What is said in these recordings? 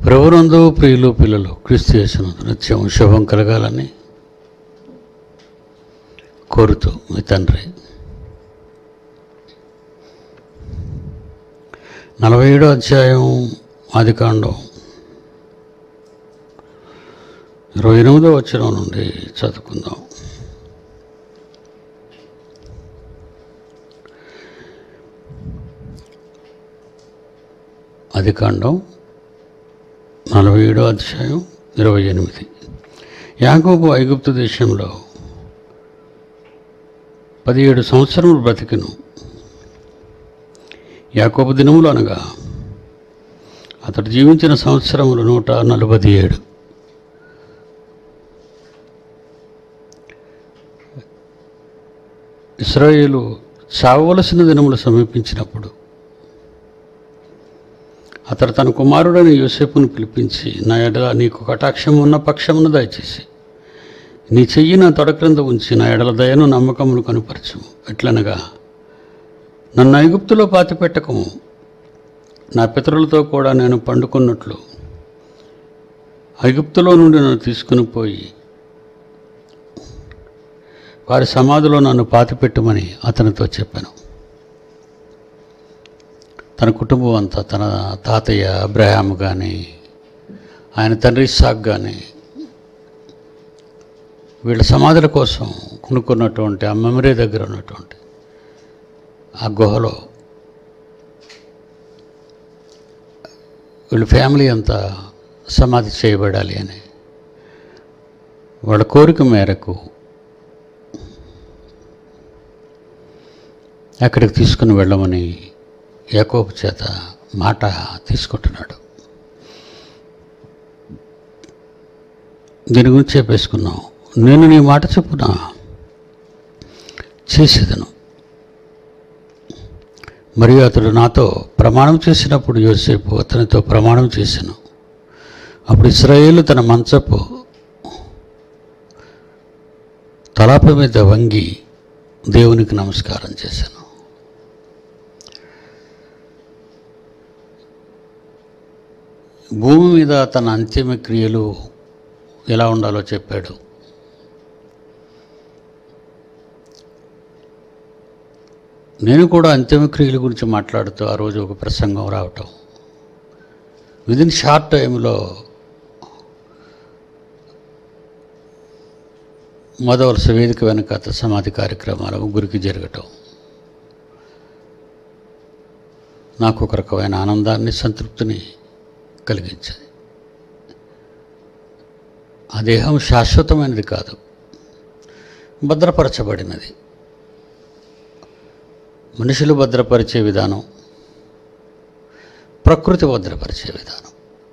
ప్రభునందు ప్రియులు పిల్లలు క్రీస్తు చేసినందు నిత్యం శుభం కలగాలని కోరుతూ మీ తండ్రి నలభై ఏడో అధ్యాయం ఆదికాండం ఇరవై ఎనిమిదో వచ్చిన నుండి చదువుకుందాం ఆదికాండం నలభై ఏడో అధ్యాయం ఇరవై ఎనిమిది యాకోబు ఐగుప్తు దేశంలో పదిహేడు సంవత్సరములు బ్రతికిను యాకోబు దినములు అనగా అతడు జీవించిన సంవత్సరములు నూట నలభై ఏడు ఇస్రాయేలు చావవలసిన దినములు సమీపించినప్పుడు అతడు తన కుమారుడైన యోసేపును పిలిపించి నా ఎడల నీకు కటాక్షం ఉన్న పక్షమును దయచేసి నీ చెయ్యి నా తొడ క్రింద ఉంచి నా ఎడల దయను నమ్మకమును కనుపరచు ఎట్లనగా నన్ను ఐగుప్తులో పాతిపెట్టకము నా పితరులతో కూడా నేను పండుకున్నట్లు ఐగుప్తులో నుండి నన్ను తీసుకుని పోయి వారి సమాధిలో నన్ను పాతిపెట్టమని అతనితో చెప్పాను తన కుటుంబం అంతా తన తాతయ్య అబ్రహాం కానీ ఆయన తండ్రి ఇస్సాక్ కానీ వీళ్ళ సమాధుల కోసం కొనుక్కున్నటువంటి ఆ మెమరీ దగ్గర ఉన్నటువంటి ఆ గుహలో వీళ్ళ ఫ్యామిలీ అంతా సమాధి చేయబడాలి అని వాళ్ళ కోరిక మేరకు అక్కడికి తీసుకుని వెళ్ళమని యాకోబు చేత మాట తీసుకుంటున్నాడు దీని గురించి చెప్పేసుకున్నాం నేను నీ మాట చొప్పున చేసేదను మరియు అతడు నాతో ప్రమాణం చేసినప్పుడు యోసేపు అతనితో ప్రమాణం చేశాను అప్పుడు ఇస్రాయేలు తన మంచపు తలాప మీద వంగి దేవునికి నమస్కారం చేశాను భూమి మీద తన అంతిమ క్రియలు ఎలా ఉండాలో చెప్పాడు నేను కూడా అంతిమ క్రియల గురించి మాట్లాడుతూ ఆ రోజు ఒక ప్రసంగం రావటం విదిన్ షార్ట్ టైంలో మొదవలస వేదిక వెనక సమాధి కార్యక్రమాలు ముగ్గురికి జరగటం నాకు ఒక రకమైన ఆనందాన్ని సంతృప్తిని కలిగించింది ఆ దేహం శాశ్వతమైనది కాదు భద్రపరచబడినది మనుషులు భద్రపరిచే విధానం ప్రకృతి భద్రపరిచే విధానం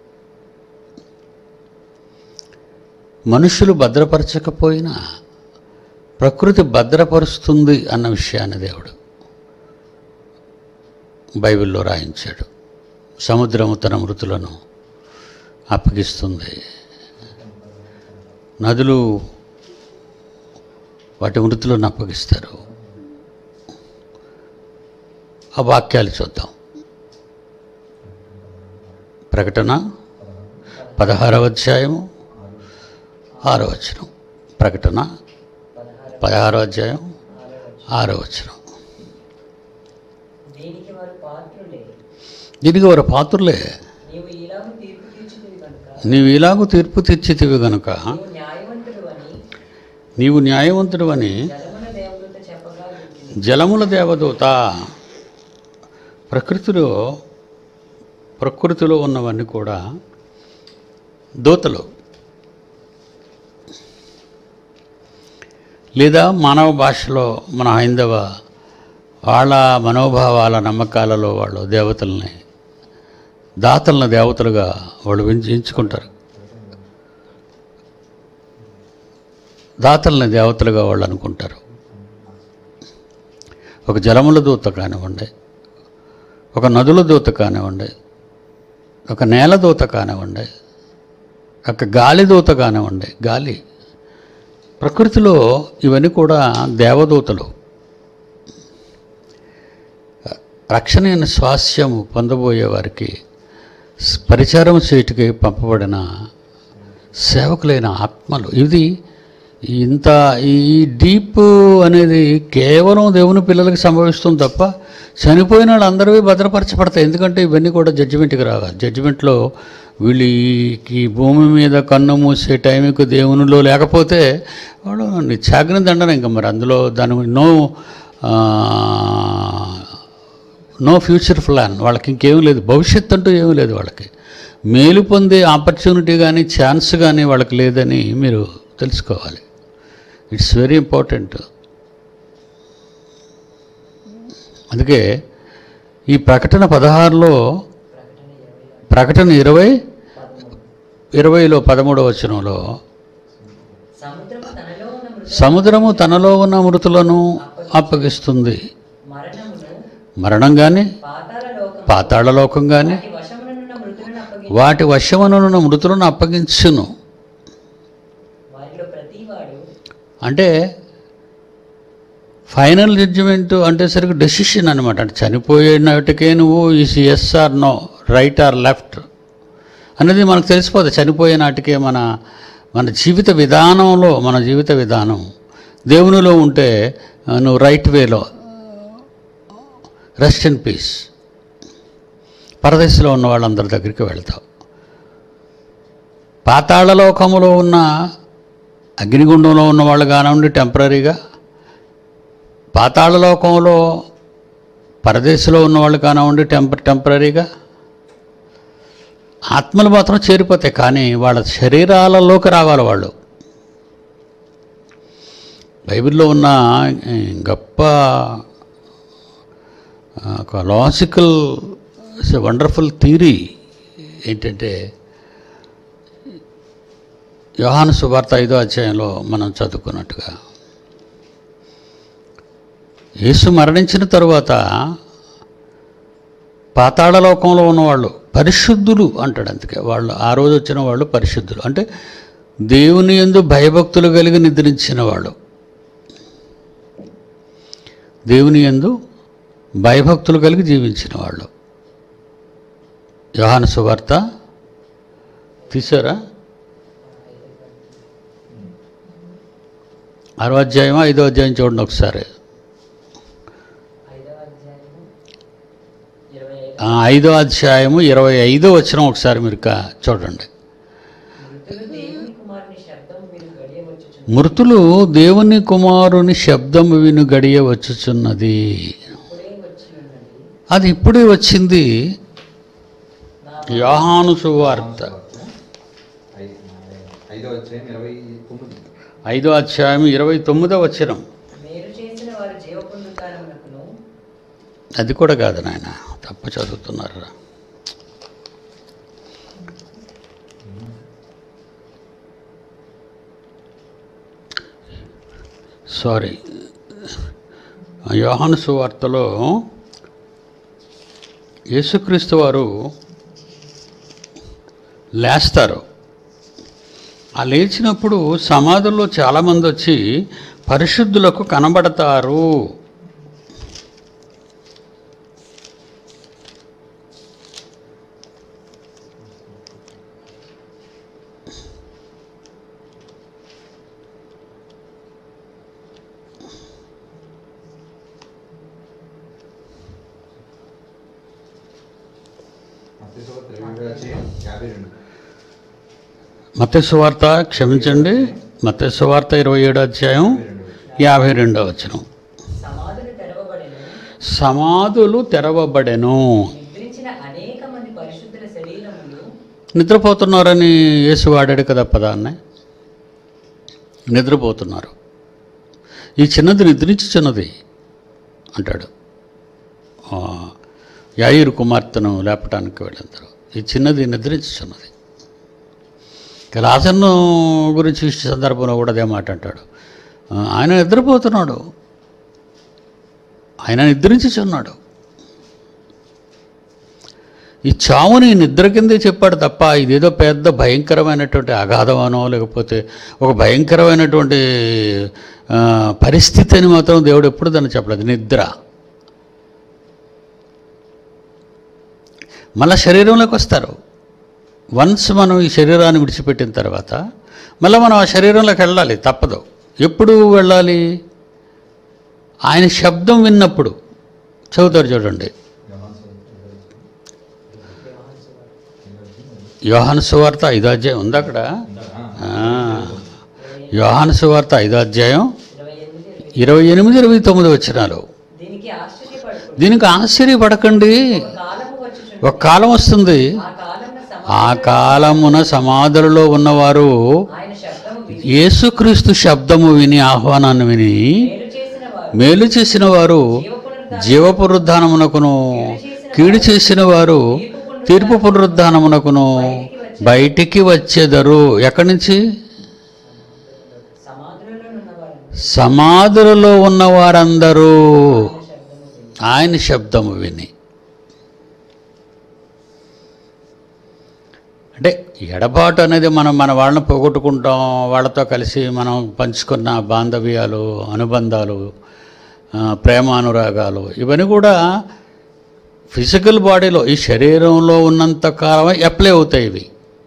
మనుషులు భద్రపరచకపోయినా ప్రకృతి భద్రపరుస్తుంది అన్న విషయాన్ని దేవుడు బైబిల్లో రాయించాడు సముద్రము తన మృతులను అప్పగిస్తుంది నదులు వాటి మృతులను అప్పగిస్తారు ఆ వాక్యాలు చూద్దాం ప్రకటన పదహారవ అధ్యాయము ఆరో వచనం ప్రకటన పదహారో అధ్యాయం ఆరో వచనం దీనికి వారు పాత్రులే దీనికి వారు పాత్రులే నీవు ఇలాగ తీర్పు తీర్చుకుని కనుక నీవు ఇలాగూ తీర్పు తీర్చితివి గనుక నీవు న్యాయవంతుడు అని నీవు న్యాయవంతుడు అని జలమున దేవదూత చెప్పగా వింటిని. జలముల దేవదూత ప్రకృతిలో ప్రకృతిలో ఉన్నవన్నీ కూడా దూతలు లేదా మానవ భాషలో మన హైందవ వాళ్ళ మనోభావాల నమ్మకాలలో వాళ్ళు దేవతల్ని దాతలను దేవతలుగా వాళ్ళు ఎంచు- ఎంచుకుంటారు దాతల్ని దేవతలుగా వాళ్ళు అనుకుంటారు ఒక జలముల దూత కానివ్వండి ఒక నదుల దూత కానివ్వండి ఒక నేల దూత కానివ్వండి ఒక గాలి దూత కానివ్వండి గాలి ప్రకృతిలో ఇవన్నీ కూడా దేవదూతలు రక్షణ స్వాస్యము పొందబోయే వారికి పరిచారం చేయుటకి పంపబడిన సేవకులైన ఆత్మలు ఇది ఇంత ఈ డీప్ అనేది కేవలం దేవుని పిల్లలకి సంభవిస్తుంది తప్ప చనిపోయిన వాళ్ళు అందరివి భద్రపరచబడతాయి ఎందుకంటే ఇవన్నీ కూడా జడ్జిమెంట్కి రావాలి జడ్జిమెంట్లో వీళ్ళు ఈ- ఈ భూమి మీద కన్ను మూసే టైంకి దేవునిలో లేకపోతే వాడు నిత్యాగ్ని దండన ఇంకా మరి అందులో దాని నో నో ఫ్యూచర్ ప్లాన్ వాళ్ళకి ఇంకేం లేదు భవిష్యత్తు అంటూ ఏమీ లేదు వాళ్ళకి మేలు పొందే ఆపర్చునిటీ కానీ ఛాన్స్ కానీ వాళ్ళకి లేదని మీరు తెలుసుకోవాలి ఇట్స్ వెరీ ఇంపార్టెంట్ అందుకే ఈ ప్రకటన పదహారులో ప్రకటన ఇరవై ఇరవైలో పదమూడవ వచనంలో సముద్రము తనలో ఉన్న మృత సముద్రము తనలో ఉన్న మృతులను అప్పగిస్తుంది మరణమును మరణం కానీ పాతాల లోకం పాతాళలోకం కానీ వాటి వశమునున్న మృతులను అప్పగించి వాటి వశమనున్న మృతులను అప్పగించును వారిలో ప్రతివాడు అంటే ఫైనల్ జడ్జిమెంట్ అంటే సరిగ్గా డెసిషన్ అనమాట అంటే చనిపోయినట్టుకే నువ్వు is yes or no right or left అనేది మనకు తెలిసిపోతుంది చనిపోయే నాటికే మన మన జీవిత విధానంలో మన జీవిత విధానం దేవునిలో ఉంటే ఆ, నువ్వు రైట్ వేలో రెస్ట్ అండ్ పీస్ పరదేశంలో ఉన్న వాళ్ళందరి దగ్గరికి వెళ్తావు పాతాళలోకములో ఉన్న అగ్నిగుండంలో ఉన్న వాళ్ళు కానివ్వండి టెంపరీగా పాతాళలోకంలో పరదేశంలో ఉన్న వాళ్ళు కానివ్వండి టెంప టెంపరీగా ఆత్మలు మాత్రం చేరిపోతాయి కానీ వాళ్ళ శరీరాలలోకి రావాలి వాళ్ళు బైబిల్లో ఉన్న ఈ, గొప్ప ఆ, ఒక లాజికల్ వండర్ఫుల్ థీరీ ఏంటంటే యోహాను సువార్త ఐదో అధ్యాయంలో మనం చదువుకున్నట్టుగా యేసు మరణించిన తరువాత పాతాళలోకంలో ఉన్నవాళ్ళు పరిశుద్ధులు అంటాడు అందుకే వాళ్ళు ఆ రోజు వచ్చిన వాళ్ళు పరిశుద్ధులు అంటే దేవుని ఎందు భయభక్తులు కలిగి నిద్రించిన వాళ్ళు దేవుని ఎందు భయభక్తులు కలిగి జీవించిన వాళ్ళు యోహాను సువార్త తీసారా ఆరో అధ్యాయం ఐదో అధ్యాయం చూడండి ఒకసారి ఐదవ అధ్యాయము ఇరవై ఐదు ఆ, ఐదో అధ్యాయము ఇరవై ఐదో వచ్చిన ఒకసారి మీరు కా- చూడండి మృతులు దేవుని కుమారుని శబ్దం మీరు గడియవచ్చు మృతులు దేవుని కుమారుని శబ్దం విను గడియ వచ్చుచున్నది ఇప్పుడే వచ్చి ఉన్నది అది ఇప్పుడే వచ్చింది నా యోహాను సువార్త ఐ- ఐదో అధ్యాయం ఇరవై తొమ్మిది ఐదో అధ్యాయం ఇరవై తొమ్మిదో వచ్చినం మీరు చేసిన వారు జీవ పునరుద్ధానమునకును అది కూడా కాదు నాయన తప్పు చదువుతున్నారు సారీ యోహాను సువార్తలో యేసుక్రీస్తు వారు లేస్తారు ఆ లేచినప్పుడు సమాధుల్లో చాలామంది వచ్చి పరిశుద్ధులకు కనబడతారు మత్తయి సువార్త ఇరవై ఏడో అధ్యాయం యాభై రెండు మత్స్సు వార్త క్షమించండి మత్స్సు వార్త ఇరవై ఏడో అధ్యాయం యాభై రెండో వచనం సమాధులు తెరవబడెను సమాధులు తెరవబడెను నిద్రించిన అనేక మంది పరిశుద్ధుల శరీరములు నిద్రపోతున్నారని యేసు వాడాడు కదా పదాన్ని నిద్రపోతున్నారు ఈ చిన్నది నిద్రించుచున్నది అంటాడు ఆ, యాయిరు కుమార్తెను లేపటానికి వెళ్ళిందరు ఈ చిన్నది నిద్రించుచున్నది ఇక లాజర్ను గురించి ఈ సందర్భంలో కూడా అదే మాట అంటాడు ఆ, ఆయన నిద్రపోతున్నాడు ఆయన నిద్రించుచున్నాడు ఈ చావుని నిద్ర కిందే చెప్పాడు తప్ప ఇదేదో పెద్ద భయంకరమైనటువంటి అగాధమనో లేకపోతే ఒక భయంకరమైనటువంటి ఆ, పరిస్థితి అని మాత్రం దేవుడు ఎప్పుడు దాన్ని చెప్పలేదు నిద్ర మళ్ళా శరీరంలోకి వస్తారు వన్స్ మనం ఈ శరీరాన్ని విడిచిపెట్టిన తర్వాత మళ్ళీ మనం ఆ శరీరంలోకి వెళ్ళాలి తప్పదు ఎప్పుడు వెళ్ళాలి ఆయన శబ్దం విన్నప్పుడు చదువుతారు చూడండి యోహాను సువార్త ఐదో అధ్యాయం ఉంది అక్కడ ఆ, యోహాను సువార్త ఐదో అధ్యాయం ఇరవై ఎనిమిది ఇరవై ఎనిమిది ఇరవై తొమ్మిది వచ్చినాలు దీనికి ఆశ్చర్యపడుతుంది దీనికి ఆశ్చర్యపడకండి కాలము వచ్చి ఒక కాలం వస్తుంది ఆ కాలంలో ఆ కాలమున సమాధులలో ఉన్నవారు ఆయన శబ్దము విని యేసుక్రీస్తు శబ్దము విని ఆహ్వానాన్ని విని మేలు చేసిన వారు మేలు చేసిన వారు జీవ పునరుద్ధానమునకును కీడు చేసిన వారు తీర్పు పునరుద్ధానమునకును బయటికి వచ్చేదరు ఎక్కడి నుంచి సమాధులలో ఉన్నవారు సమాధులలో ఉన్న వారందరూ శబ్దము విని ఆయన శబ్దము విని అంటే ఎడబాటు అనేది మనం మన వాళ్ళని పోగొట్టుకుంటాం వాళ్ళతో కలిసి మనం పంచుకున్న బాంధవ్యాలు అనుబంధాలు ఆ, ప్రేమ అనురాగాలు ఇవన్నీ కూడా ఫిజికల్ బాడీలో ఈ శరీరంలో ఉన్నంత కాలం అప్లై అవుతాయి ఇవి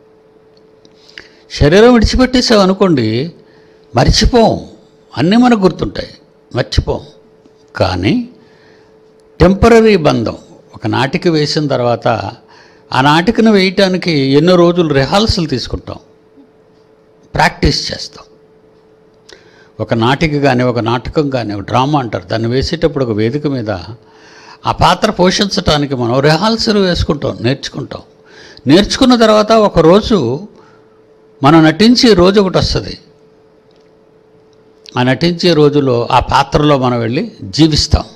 శరీరం విడిచిపెట్టేసావు అనుకోండి మర్చిపోం అన్నీ మనకు గుర్తుంటాయి మర్చిపోం కానీ టెంపరీ బంధం ఒక నాటిక వేసిన తర్వాత ఆ నాటికను వేయటానికి ఎన్నో రోజులు రిహార్సల్ తీసుకుంటాం ప్రాక్టీస్ చేస్తాం ఒక నాటిక కానీ ఒక నాటకం కానీ ఒక డ్రామా అంటారు దాన్ని వేసేటప్పుడు ఒక వేదిక మీద ఆ పాత్ర పోషించడానికి మనం రిహార్సల్ వేసుకుంటాం నేర్చుకుంటాం నేర్చుకున్న తర్వాత ఒక రోజు మనం నటించే రోజు ఒకటి వస్తుంది ఆ నటించే రోజులో ఆ పాత్రలో మనం వెళ్ళి జీవిస్తాం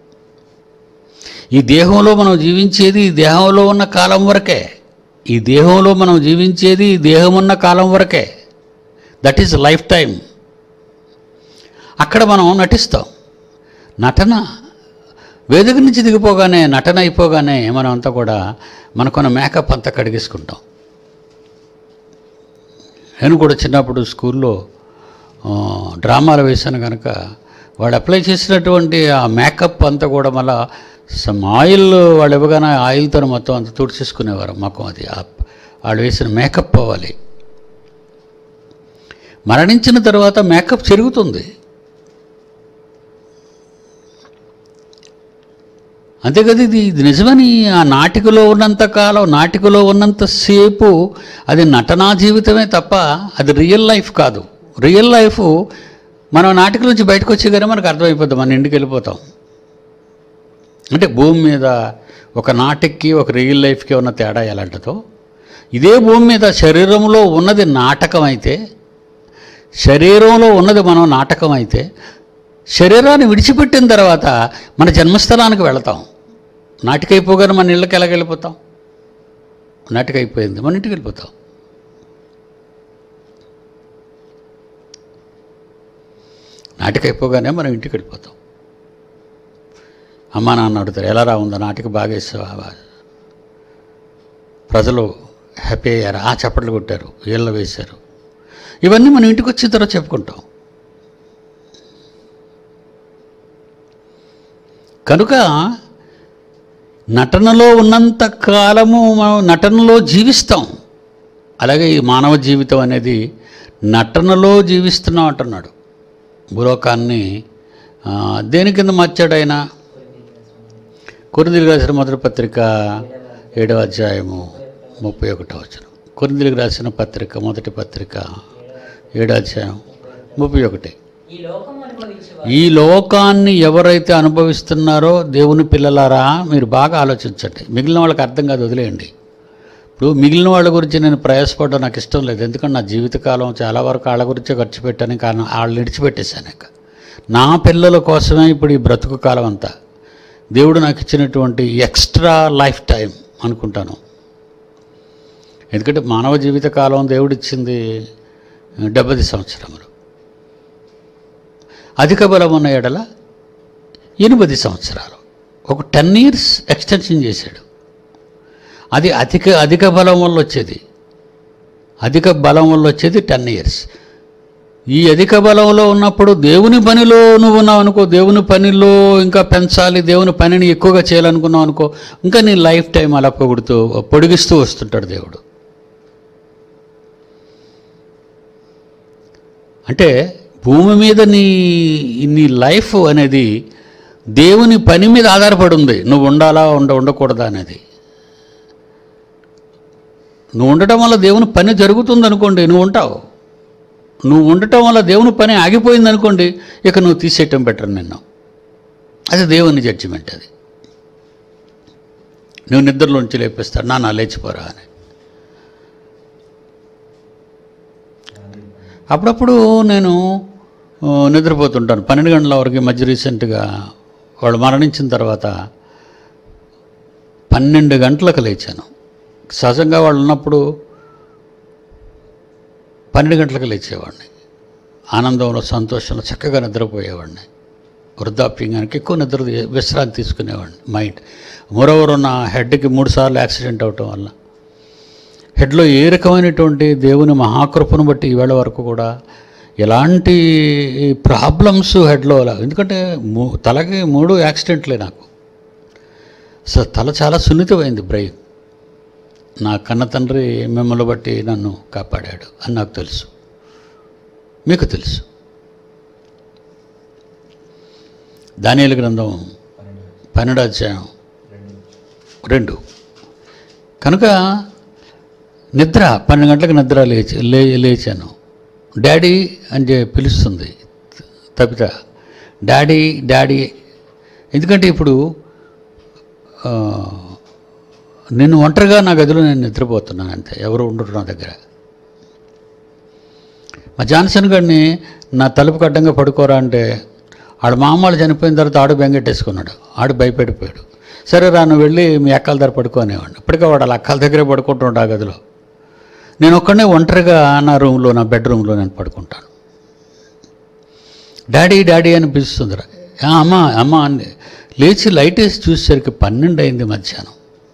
ఈ దేహంలో మనం జీవించేది ఈ దేహంలో ఉన్న కాలం వరకే ఈ దేహంలో మనం జీవించేది ఈ దేహం ఉన్న కాలం వరకే దట్ ఈజ్ లైఫ్ టైం అక్కడ మనం నటిస్తాం నటన వేదిక నుంచి దిగిపోగానే నటన అయిపోగానే మనం అంతా కూడా మనకున్న మేకప్ అంతా కడిగేసుకుంటాం నేను కూడా చిన్నప్పుడు స్కూల్లో ఆ, డ్రామాలు వేశాను కనుక వాళ్ళు అప్లై చేసినటువంటి ఆ మేకప్ అంతా కూడా మళ్ళా సమ్ ఆయిల్ వాళ్ళు ఇవ్వగానే ఆయిల్తో మొత్తం అంతా తుడిచేసుకునేవారు మొక్కం అది ఆ- వాళ్ళు వేసిన మేకప్ అవ్వాలి మరణించిన తర్వాత మేకప్ చెరుగుతుంది అంతే కదా ఇది ఇది నిజమని ఆ నాటికలో ఉన్నంత కాలం నాటికలో ఉన్నంత సేపు అది నటనా జీవితమే తప్ప అది రియల్ లైఫ్ కాదు రియల్ లైఫ్ మనం నాటిక నుంచి బయటకు వచ్చేగానే మనకు అర్థమైపోద్ది మన ఇంటికి వెళ్ళిపోతాం అంటే భూమి మీద ఒక నాటిక్కి ఒక రియల్ లైఫ్కి ఉన్న తేడా ఎలాంటిదో ఇదే భూమి మీద శరీరంలో ఉన్నది నాటకం అయితే శరీరంలో ఉన్నది మనం నాటకం అయితే శరీరాన్ని విడిచిపెట్టిన తర్వాత మన జన్మస్థలానికి వెళతాం నాటికైపోగానే మన ఇళ్ళకి ఎలాగ వెళ్ళిపోతాం నాటికైపోయింది మన ఇంటికి వెళ్ళిపోతాం నాటికైపోగానే మనం ఇంటికి వెళ్ళిపోతాం అమ్మా నాన్న అడుగుతారు ఎలా రా ఉందా నాటిక బాగా వేసావా ప్రజలు హ్యాపీ అయ్యారు ఆ చప్పట్లు కొట్టారు వీళ్ళు వేశారు ఇవన్నీ మనం ఇంటికి వచ్చిన తర్వాత చెప్పుకుంటాం కనుక నటనలో ఉన్నంత కాలము మనం నటనలో జీవిస్తాం అలాగే ఈ మానవ జీవితం అనేది నటనలో జీవిస్తున్నాం అంటున్నాడు భూలోకాన్ని ఆ, దేని కింద మార్చాడు ఆయన కొరిందిలికి రాసిన మొదటి పత్రిక ఏడవ అధ్యాయము ముప్పై ఒకటో వచ్చిన కొరిందిలికి రాసిన పత్రిక మొదటి పత్రిక ఏడో అధ్యాయం ముప్పై ఒకటి ఈ లోకం అనుభవించు ఈ లోకాన్ని ఎవరైతే అనుభవిస్తున్నారో దేవుని పిల్లలారా మీరు బాగా ఆలోచించండి మిగిలిన వాళ్ళకి అర్థం కాదు వదిలేయండి ఇప్పుడు మిగిలిన వాళ్ళ గురించి నేను ప్రయాసపడడం నాకు ఇష్టం లేదు ఎందుకంటే నా జీవితకాలం చాలా వరకు వాళ్ళ గురించే ఖర్చు పెట్టాను కారణం వాళ్ళని విడిచిపెట్టేశాను ఇక నా పిల్లల కోసమే ఇప్పుడు ఈ బ్రతుకు కాలం అంతా దేవుడు నాకు ఇచ్చినటువంటి ఎక్స్ట్రా లైఫ్ టైం అనుకుంటాను ఎందుకంటే మానవ జీవితకాలం దేవుడు ఇచ్చింది డెబ్బై సంవత్సరములు అధిక బలం ఉన్న ఎడల ఎనిమిది సంవత్సరాలు ఒక టెన్ ఇయర్స్ ఎక్స్టెన్షన్ చేశాడు అది అధిక అధిక బలం వల్ల వచ్చేది అధిక బలం వల్ల వచ్చేది టెన్ ఇయర్స్ ఈ అధిక బలంలో ఉన్నప్పుడు దేవుని పనిలో నువ్వు ఉన్నావు అనుకో దేవుని పనిలో ఇంకా పెంచాలి దేవుని పనిని ఎక్కువగా చేయాలనుకున్నావు అనుకో ఇంకా నీ లైఫ్ టైం అలా పొగుడుతూ పొడిగిస్తూ వస్తుంటాడు దేవుడు అంటే భూమి మీద నీ నీ లైఫ్ అనేది దేవుని పని మీద ఆధారపడి ఉంది నువ్వు ఉండాలా ఉండ ఉండకూడదా అనేది నువ్వు ఉండటం వల్ల దేవుని పని జరుగుతుంది అనుకోండి నువ్వు ఉంటావు నువ్వు ఉండటం వల్ల దేవుని పని ఆగిపోయింది అనుకోండి ఇక నువ్వు తీసేయటం బెటర్ నిన్ను అది దేవుని జడ్జిమెంట్ అది నువ్వు నిద్రలోంచి లేపిస్తాడు నా నా లేచిపోరా అని అప్పుడప్పుడు నేను ఆ, నిద్రపోతుంటాను పన్నెండు గంటల వరకు ఈ మధ్య రీసెంట్గా వాళ్ళు మరణించిన తర్వాత పన్నెండు గంటలకు లేచాను సహజంగా వాళ్ళు ఉన్నప్పుడు పన్నెండు గంటలకు లేచేవాడిని ఆనందంలో సంతోషంలో చక్కగా నిద్రపోయేవాడిని వృద్ధాప్యంగానికి ఎక్కువ నిద్ర తీ- విశ్రాంతి తీసుకునేవాడిని మైండ్ మరోవరు నా హెడ్కి మూడు సార్లు యాక్సిడెంట్ అవటం వల్ల హెడ్లో ఏ రకమైనటువంటి దేవుని మహాకృపను బట్టి ఈవేళ వరకు కూడా ఎలాంటి ప్రాబ్లమ్స్ హెడ్లో లా- ఎందుకంటే మూ- తలకి మూడు యాక్సిడెంట్లే నాకు సో తల చాలా సున్నితమైంది బ్రెయిన్ నా కన్న తండ్రి మిమ్మల్ని బట్టి నన్ను కాపాడాడు అని నాకు తెలుసు మీకు తెలుసు దానియలు గ్రంథం పన్నెండు అధ్యాయం రెండు కనుక నిద్ర పన్నెండు గంటలకు నిద్ర లేచి లే లేచాను డాడీ అని చెప్పి పిలుస్తుంది తప్పిత డాడీ డాడీ ఎందుకంటే ఇప్పుడు ఆ, నేను ఒంటరిగా నా గదిలో నేను నిద్రపోతున్నాను అంతే ఎవరు ఉండరు నా దగ్గర మా జాన్సన్ గారిని నా తలుపు కడ్డంగా పడుకోరా అంటే ఆడు మామూలు చనిపోయిన తర్వాత ఆడు బెంగెట్టేసుకున్నాడు ఆడు భయపడిపోయాడు సరే రా నువ్వు వెళ్ళి మీ అక్కల దగ్గర పడుకోనేవాడిని ఇప్పటికే వాడు వాళ్ళ అక్కల దగ్గరే పడుకుంటుంటా ఆ గదిలో నేను ఒక్కడనే ఒంటరిగా నా రూమ్లో నా బెడ్రూమ్లో నేను పడుకుంటాను డాడీ డాడీ అని పిలుస్తుందిరా "ఆ, అమ్మ అమ్మ అని లేచి లైట్ వేసి చూసేసరికి పన్నెండు అయింది మధ్యాహ్నం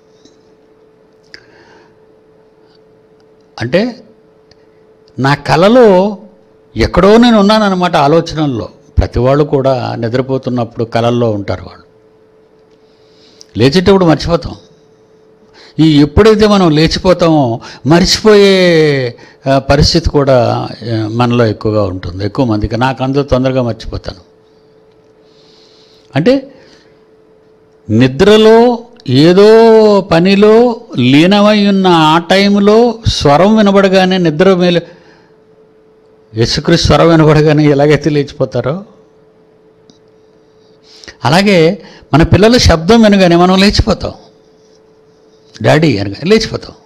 అంటే నా కలలో ఎక్కడో నేను ఉన్నానన్నమాట ఆలోచనల్లో ప్రతి వాళ్ళు కూడా నిద్రపోతున్నప్పుడు కలల్లో ఉంటారు వాళ్ళు లేచేటప్పుడు మర్చిపోతాం ఈ ఎప్పుడైతే మనం లేచిపోతామో మర్చిపోయే ఆ, పరిస్థితి కూడా ఆ, మనలో ఎక్కువగా ఉంటుంది ఎక్కువ మందికి నాకు అందరూ తొందరగా మర్చిపోతాను అంటే నిద్రలో ఏదో పనిలో లీనమై ఉన్న ఆ టైంలో స్వరం వినబడగానే నిద్ర మేలు యేసుక్రీస్తు స్వరం వినబడగానే ఎలాగైతే లేచిపోతారో అలాగే మన పిల్లల శబ్దం వినగానే మనం లేచిపోతాం డాడీ అనగా లేచిపోతాం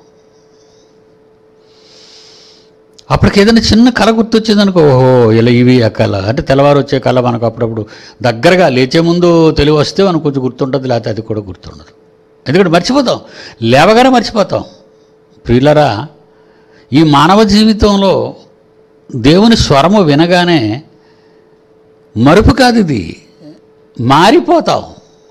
అప్పటికి ఏదైనా చిన్న కళ గుర్తొచ్చిందనుకో ఓహో ఇలా ఇవి ఆ కళ అంటే తెల్లవారు వచ్చే కళ మనకు అప్పుడప్పుడు దగ్గరగా లేచే ముందు తెలివి వస్తే మనకు కొంచెం గుర్తుంటుంది లేకపోతే అది కూడా గుర్తుండదు ఎందుకంటే మర్చిపోతాం లేవగానే మర్చిపోతాం ప్రియులరా ఈ మానవ జీవితంలో దేవుని స్వరము వినగానే మరుపు కాదు ఇది మారిపోతాం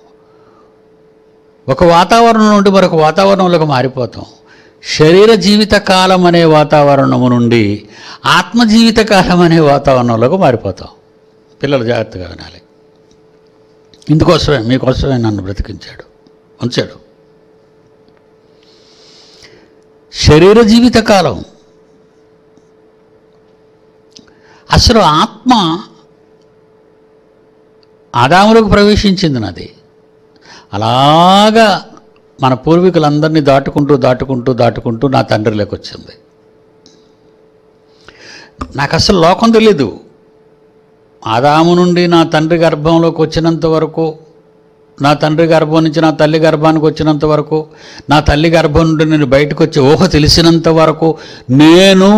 ఒక వాతావరణం నుండి మరొక వాతావరణంలోకి మారిపోతాం శరీర జీవిత కాలం అనే వాతావరణము నుండి ఆత్మ జీవిత కాలం అనే వాతావరణంలోకి మారిపోతాం పిల్లలు జాగ్రత్తగా వినాలి ఇందుకోసమే మీకోసమే నన్ను బ్రతికించాడు ఉంచాడు శరీర జీవిత కాలం అసలు ఆత్మ ఆదాములకు ప్రవేశించింది నాది అలాగా మన పూర్వీకులందరినీ దాటుకుంటూ దాటుకుంటూ దాటుకుంటూ నా తండ్రిలోకి వచ్చింది నాకు అసలు లోకం తెలీదు ఆదాము నుండి నా తండ్రి గర్భంలోకి వచ్చినంత వరకు నా తండ్రి గర్భం నుంచి నా తల్లి గర్భానికి వచ్చినంత వరకు నా తల్లి గర్భం నుండి నేను బయటకు వచ్చి ఊహ తెలిసినంత వరకు నేను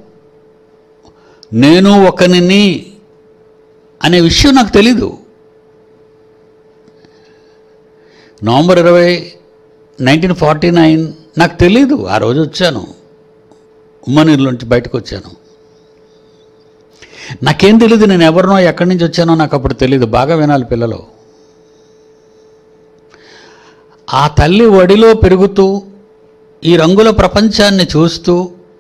నేను ఒకనిని అనే విషయం నాకు తెలీదు నవంబర్ ఇరవై నైన్టీన్ ఫార్టీ నైన్ నాకు తెలీదు ఆ రోజు వచ్చాను ఉమ్మనీరులోంచి బయటకు వచ్చాను నాకేం తెలియదు నేను ఎవరినో ఎక్కడి నుంచి వచ్చానో నాకు అప్పుడు తెలియదు బాగా వినాలి పిల్లలు ఆ తల్లి ఒడిలో పెరుగుతూ ఈ రంగుల ప్రపంచాన్ని చూస్తూ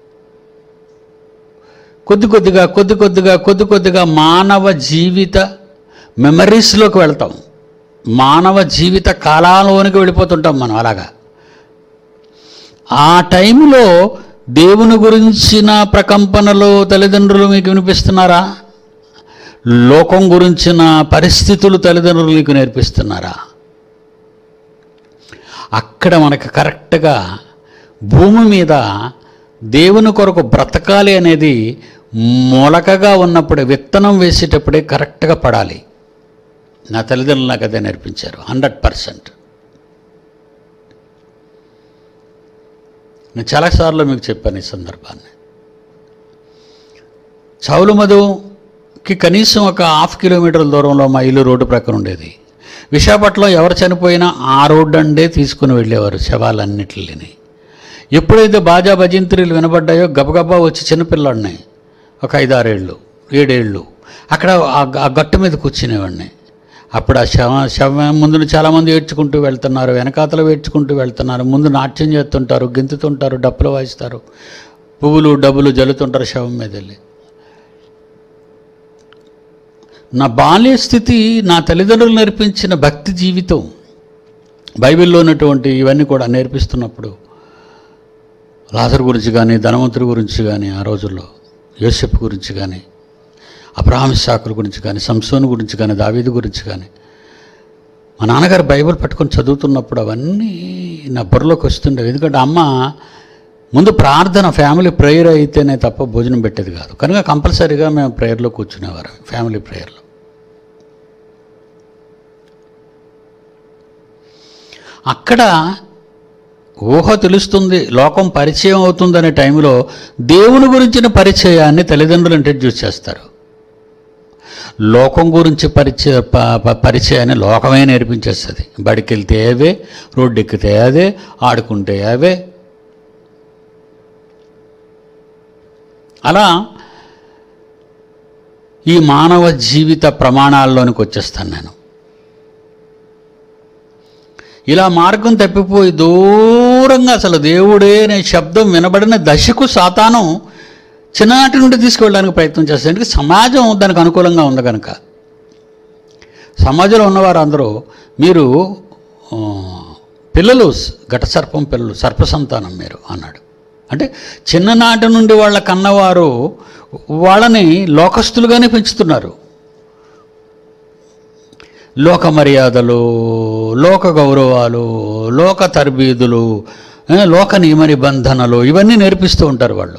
కొద్ది కొద్దిగా కొద్ది కొద్దిగా కొద్ది కొద్దిగా మానవ జీవిత మెమరీస్లోకి వెళ్తాం మానవ జీవిత కాలంలోనికి వెళ్ళిపోతుంటాం మనం అలాగా ఆ టైంలో దేవుని గురించిన ప్రకంపనలు తల్లిదండ్రులు మీకు వినిపిస్తున్నారా లోకం గురించిన పరిస్థితులు తల్లిదండ్రులు మీకు నేర్పిస్తున్నారా అక్కడ మనకు కరెక్ట్గా భూమి మీద దేవుని కొరకు బ్రతకాలి అనేది మొలకగా ఉన్నప్పుడే విత్తనం వేసేటప్పుడే కరెక్ట్గా పడాలి నా తల్లిదండ్రులు నాకు అదే నేర్పించారు హండ్రెడ్ పర్సెంట్ నేను చాలాసార్లు మీకు చెప్పాను ఈ సందర్భాన్ని చౌలు మధుకి కనీసం ఒక హాఫ్ కిలోమీటర్ల దూరంలో మా ఇల్లు రోడ్డు ప్రక్కన ఉండేది విశాఖపట్నంలో ఎవరు చనిపోయినా ఆ రోడ్డు అండే తీసుకుని వెళ్ళేవారు శవాలన్నిటిని ఎప్పుడైతే బాజా భజంత్రీలు వినబడ్డాయో గబగబా వచ్చి చిన్నపిల్లాడిని ఒక ఐదారేళ్ళు ఏడేళ్ళు అక్కడ ఆ- ఆ గట్టు మీద కూర్చునేవాడిని అప్పుడు ఆ శవ శవం ముందు చాలామంది ఏడ్చుకుంటూ వెళ్తున్నారు వెనకాతలు ఏడ్చుకుంటూ వెళ్తున్నారు ముందు నాట్యం చేస్తుంటారు గెంతుతుంటారు డప్పులు వాయిస్తారు పువ్వులు డబ్బులు జల్లుతుంటారు శవం మీద వెళ్ళి నా బాల్య స్థితి నా తల్లిదండ్రులు నేర్పించిన భక్తి జీవితం బైబిల్లో ఉన్నటువంటి ఇవన్నీ కూడా నేర్పిస్తున్నప్పుడు లాజర్ గురించి కానీ ధనవంతుడి గురించి కానీ ఆ రోజుల్లో యోసెఫ్ గురించి కానీ అబ్రహాం శాకుల గురించి కానీ సంసోను గురించి కానీ దావీదు గురించి కానీ మా నాన్నగారు బైబిల్ పట్టుకొని చదువుతున్నప్పుడు అవన్నీ నా బుర్రలోకి వస్తుండేవి ఎందుకంటే అమ్మ ముందు ప్రార్థన ఫ్యామిలీ ప్రేయర్ అయితేనే తప్ప భోజనం పెట్టేది కాదు కనుక కంపల్సరీగా మేము ప్రేయర్లో కూర్చునేవారు ఫ్యామిలీ ప్రేయర్లో అక్కడ ఊహ తెలుస్తుంది లోకం పరిచయం అవుతుందనే టైంలో దేవుని గురించిన పరిచయాన్ని తల్లిదండ్రులు ఇంట్రడ్యూస్ చేస్తారు లోకం గురించి పరిచయ ప- ప- పరిచయాన్ని లోకమే నేర్పించేస్తుంది బడికి వెళ్తే అవే రోడ్డు ఎక్కితే అదే ఆడుకుంటే అవే అలా ఈ మానవ జీవిత ప్రమాణాల్లోనికి వచ్చేస్తాను నేను ఇలా మార్గం తప్పిపోయి దూరంగా అసలు దేవుడే అనే శబ్దం వినబడిన దశకు సాతానం చిన్ననాటి నుండి తీసుకువెళ్ళడానికి ప్రయత్నం చేస్తుంది ఎందుకంటే సమాజం దానికి అనుకూలంగా ఉంది కనుక సమాజంలో ఉన్నవారు అందరూ మీరు ఆ, పిల్లలు ఘట సర్పం పిల్లలు సర్ప సంతానం మీరు అన్నాడు అంటే చిన్ననాటి నుండి వాళ్ళ కన్నవారు వాళ్ళని లోకస్తులుగానే పెంచుతున్నారు లోక మర్యాదలు లోక గౌరవాలు లోక తర్బీదులు ఏ, లోక నియమ నిబంధనలు ఇవన్నీ నేర్పిస్తూ ఉంటారు వాళ్ళు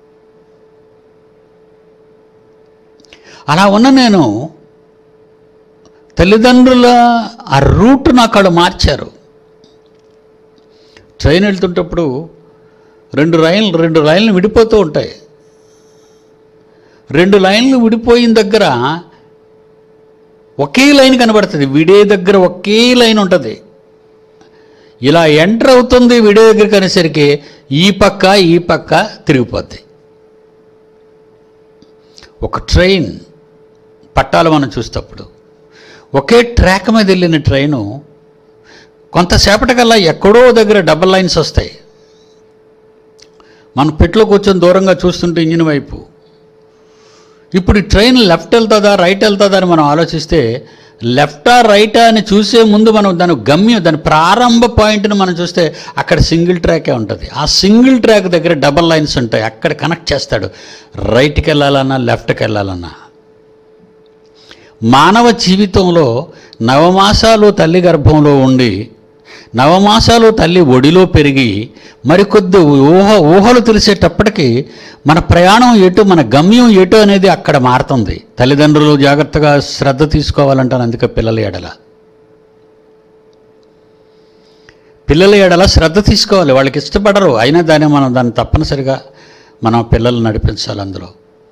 అలా ఉన్న నేను తల్లిదండ్రుల ఆ రూట్ నాకు అక్కడ మార్చారు ట్రైన్ వెళ్తుంటప్పుడు రెండు రైళ్ళు రెండు రైళ్ళు విడిపోతూ ఉంటాయి రెండు లైన్లు విడిపోయిన దగ్గర ఒకే లైన్ కనబడుతుంది విడే దగ్గర ఒకే లైన్ ఉంటుంది ఇలా ఎంటర్ అవుతుంది విడే దగ్గరికి అనేసరికి ఈ పక్క ఈ పక్క తిరిగిపోద్ది ఒక ట్రైన్ పట్టాలు మనం చూసేటప్పుడు ఒకే ట్రాక్ మీద వెళ్ళిన ట్రైను కొంతసేపటికల్లా ఎక్కడో దగ్గర డబల్ లైన్స్ వస్తాయి మనం పెట్లో కూర్చొని దూరంగా చూస్తుంటే ఇంజిన్ వైపు ఇప్పుడు ఈ ట్రైన్ లెఫ్ట్ వెళ్తుందా రైట్ వెళ్తుందా అని మనం ఆలోచిస్తే లెఫ్టా రైటా అని చూసే ముందు మనం దాని గమ్యం దాని ప్రారంభ పాయింట్ని మనం చూస్తే అక్కడ సింగిల్ ట్రాకే ఉంటుంది ఆ సింగిల్ ట్రాక్ దగ్గర డబల్ లైన్స్ ఉంటాయి అక్కడ కనెక్ట్ చేస్తాడు రైట్కి వెళ్ళాలన్నా లెఫ్ట్కి వెళ్ళాలన్నా మానవ జీవితంలో నవమాసాలు తల్లి గర్భంలో ఉండి నవమాసాలు తల్లి ఒడిలో పెరిగి మరికొద్ది ఊహ ఊహలు తెలిసేటప్పటికి మన ప్రయాణం ఎటు మన గమ్యం ఎటు అనేది అక్కడ మారుతుంది తల్లిదండ్రులు జాగ్రత్తగా శ్రద్ధ తీసుకోవాలంటాను అందుకే పిల్లల ఎడల పిల్లల ఎడల శ్రద్ధ తీసుకోవాలి వాళ్ళకి ఇష్టపడరు అయినా దాన్ని మనం దాన్ని తప్పనిసరిగా మనం పిల్లలు నడిపించాలి అందులో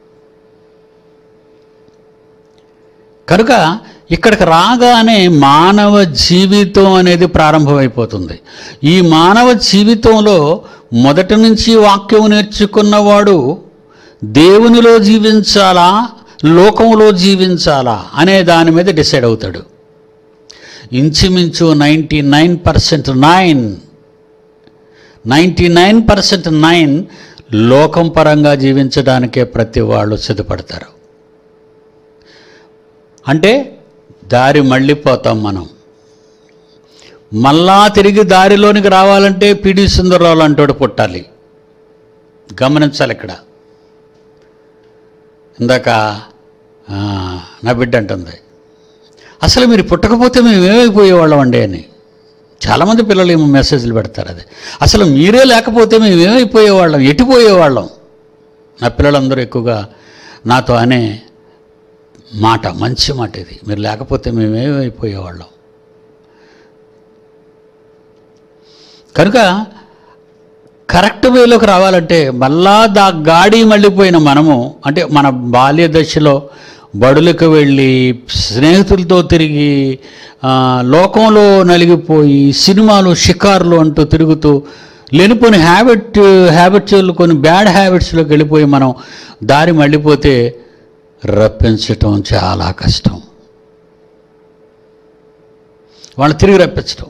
కనుక ఇక్కడికి రాగానే మానవ జీవితం అనేది ప్రారంభమైపోతుంది ఈ మానవ జీవితంలో మొదటి నుంచి వాక్యం నేర్చుకున్నవాడు దేవునిలో జీవించాలా లోకంలో జీవించాలా అనే దాని మీద డిసైడ్ అవుతాడు ఇంచుమించు ninety nine percent nine ninety nine percent nine లోకం పరంగా జీవించడానికే ప్రతి వాళ్ళు సిద్ధపడతారు అంటే దారి మళ్ళీపోతాం మనం మళ్ళా తిరిగి దారిలోనికి రావాలంటే పిడి సుందరరావు అంటోడు పుట్టాలి గమనించాలి ఇక్కడ ఇందాక ఆ, నా బిడ్డ అంటుంది అసలు మీరు పుట్టకపోతే మేము ఏమైపోయేవాళ్ళం అండి అని చాలామంది పిల్లలు ఏమో మెసేజ్లు పెడతారు అది అసలు మీరే లేకపోతే మేము ఏమైపోయేవాళ్ళం ఎటుపోయేవాళ్ళం నా పిల్లలందరూ ఎక్కువగా నాతో అనే మాట మంచి మాట ఇది మీరు లేకపోతే మేమేమైపోయేవాళ్ళం కనుక కరెక్ట్ వేలోకి రావాలంటే మళ్ళా దా గాడి మళ్ళీపోయిన మనము అంటే మన బాల్య దశలో బడులకు వెళ్ళి స్నేహితులతో తిరిగి ఆ, లోకంలో నలిగిపోయి సినిమాలు షికార్లు అంటూ తిరుగుతూ లేనిపోని హ్యాబిట్ హ్యాబిట్స్లు కొన్ని బ్యాడ్ హ్యాబిట్స్లోకి వెళ్ళిపోయి మనం దారి మళ్ళీపోతే రప్పించటం చాలా కష్టం వాళ్ళు తిరిగి రప్పించటం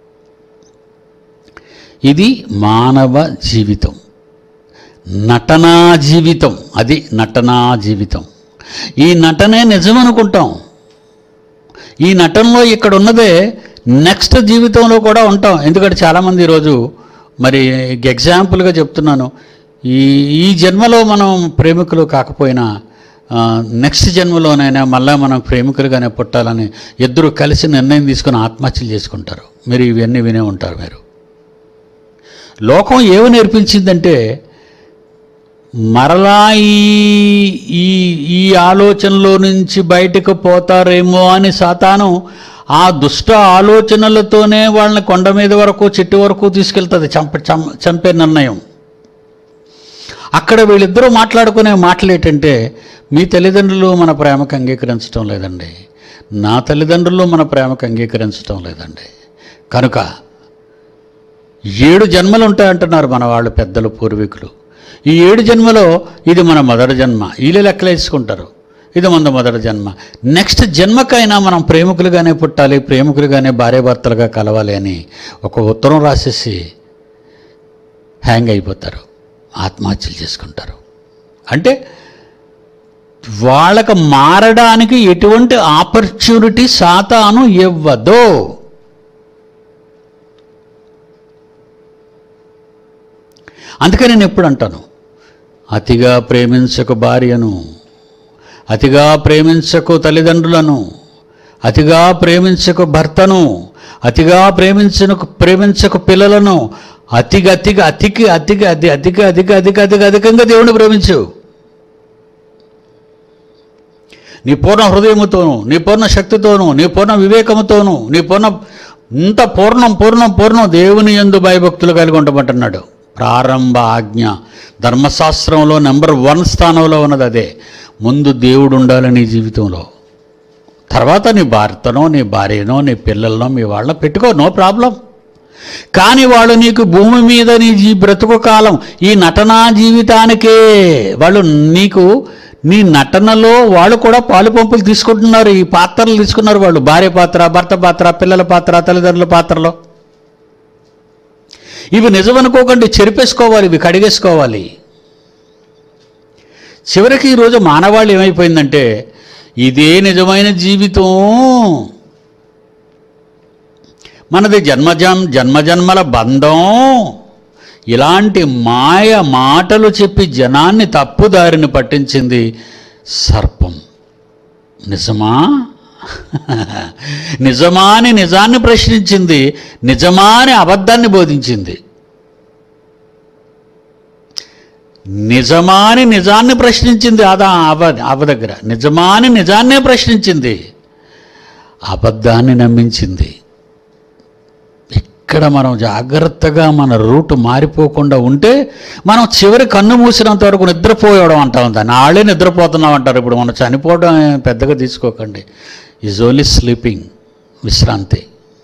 ఇది మానవ జీవితం నటనా జీవితం అది నటనా జీవితం ఈ నటనే నిజం అనుకుంటాం ఈ నటనలో ఇక్కడ ఉన్నదే నెక్స్ట్ జీవితంలో కూడా ఉంటాం ఎందుకంటే చాలామంది ఈరోజు మరి ఎగ్జాంపుల్గా చెప్తున్నాను ఈ ఈ జన్మలో మనం ప్రేమికులు కాకపోయినా నెక్స్ట్ జన్మలోనైనా మళ్ళీ మనం ప్రేమికులుగానే పుట్టాలని ఇద్దరు కలిసి నిర్ణయం తీసుకుని ఆత్మహత్యలు చేసుకుంటారు మీరు ఇవన్నీ వినే ఉంటారు మీరు లోకం ఏమి నేర్పించిందంటే మరలా ఈ ఈ ఈ ఆలోచనలో నుంచి బయటకు పోతారేమో అని సాతాను ఆ దుష్ట ఆలోచనలతోనే వాళ్ళని కొండ మీద వరకు చెట్టు వరకు తీసుకెళ్తుంది చంప చం- చంపే నిర్ణయం అక్కడ వీళ్ళిద్దరూ మాట్లాడుకునే మాటలు ఏంటంటే మీ తల్లిదండ్రులు మన ప్రేమకు అంగీకరించడం లేదండి నా తల్లిదండ్రులు మన ప్రేమకు అంగీకరించడం లేదండి కనుక ఏడు జన్మలు ఉంటాయంటున్నారు మన వాళ్ళు పెద్దలు పూర్వీకులు ఈ ఏడు జన్మలో ఇది మన మొదటి జన్మ వీళ్ళే లెక్కలేసుకుంటారు ఇది మన మొదటి జన్మ నెక్స్ట్ జన్మకైనా మనం ప్రేమికులుగానే పుట్టాలి ప్రేమికులుగానే భార్యాభర్తలుగా కలవాలి అని ఒక ఉత్తరం రాసేసి హ్యాంగ్ అయిపోతారు ఆత్మహత్యలు చేసుకుంటారు అంటే వాళ్ళకు మారడానికి ఎటువంటి ఆపర్చునిటీ సాతాను ఇవ్వదు అందుకే నేను ఎప్పుడు అంటాను అతిగా ప్రేమించకు భార్యను అతిగా ప్రేమించకు తల్లిదండ్రులను అతిగా ప్రేమించకు భర్తను అతిగా ప్రేమించకు ప్రేమించకు పిల్లలను అతిగా అతిగా అతికి అతిగా అతి అధిక అధిక అధిక అధిక అధికంగా దేవుని ప్రేమించు నీ పూర్ణ హృదయముతోను నీ పూర్ణ శక్తితోను నీ పూర్ణ వివేకముతోను నీ పూర్ణ ఇంత పూర్ణం పూర్ణం పూర్ణం దేవుని యందు భయభక్తులు కలిగి ఉండమంటున్నాడు ప్రారంభ ఆజ్ఞ ధర్మశాస్త్రంలో నెంబర్ వన్ స్థానంలో ఉన్నది అదే ముందు దేవుడు ఉండాలి నీ జీవితంలో తర్వాత నీ భర్తనో నీ భార్యనో నీ పిల్లలనో మీ వాళ్ళ పెట్టుకో నో ప్రాబ్లం కానీ వాళ్ళు నీకు భూమి మీద నీ జీ బ్రతుకు కాలం ఈ నటనా జీవితానికే వాళ్ళు నీకు నీ నటనలో వాళ్ళు కూడా పాలు పంపులు తీసుకుంటున్నారు ఈ పాత్రలు తీసుకున్నారు వాళ్ళు భార్య పాత్ర భర్త పాత్ర పిల్లల పాత్ర తల్లిదండ్రుల పాత్రలో ఇవి నిజమనుకోకండి చెరిపేసుకోవాలి ఇవి కడిగేసుకోవాలి చివరికి ఈరోజు మానవాళి ఏమైపోయిందంటే ఇదే నిజమైన జీవితం మనది జన్మజం జన్మజన్మల బంధం ఇలాంటి మాయ మాటలు చెప్పి జనాన్ని తప్పుదారిని పట్టించింది సర్పం నిజమా నిజమా అని నిజాన్ని ప్రశ్నించింది నిజమా అని అబద్ధాన్ని బోధించింది నిజమా అని నిజాన్ని ప్రశ్నించింది అదా అవ అవ దగ్గర నిజమా అని నిజాన్నే ప్రశ్నించింది అబద్ధాన్ని నమ్మించింది ఇక్కడ మనం జాగ్రత్తగా మన రూట్ మారిపోకుండా ఉంటే మనం చివరి కన్ను మూసినంత వరకు నిద్రపోయడం అంటాం దాన్ని ఆళ్ళే నిద్రపోతున్నాం అంటారు ఇప్పుడు మనం చనిపోవడం ఏం పెద్దగా తీసుకోకండి ఈజ్ ఓన్లీ స్లీపింగ్ విశ్రాంతి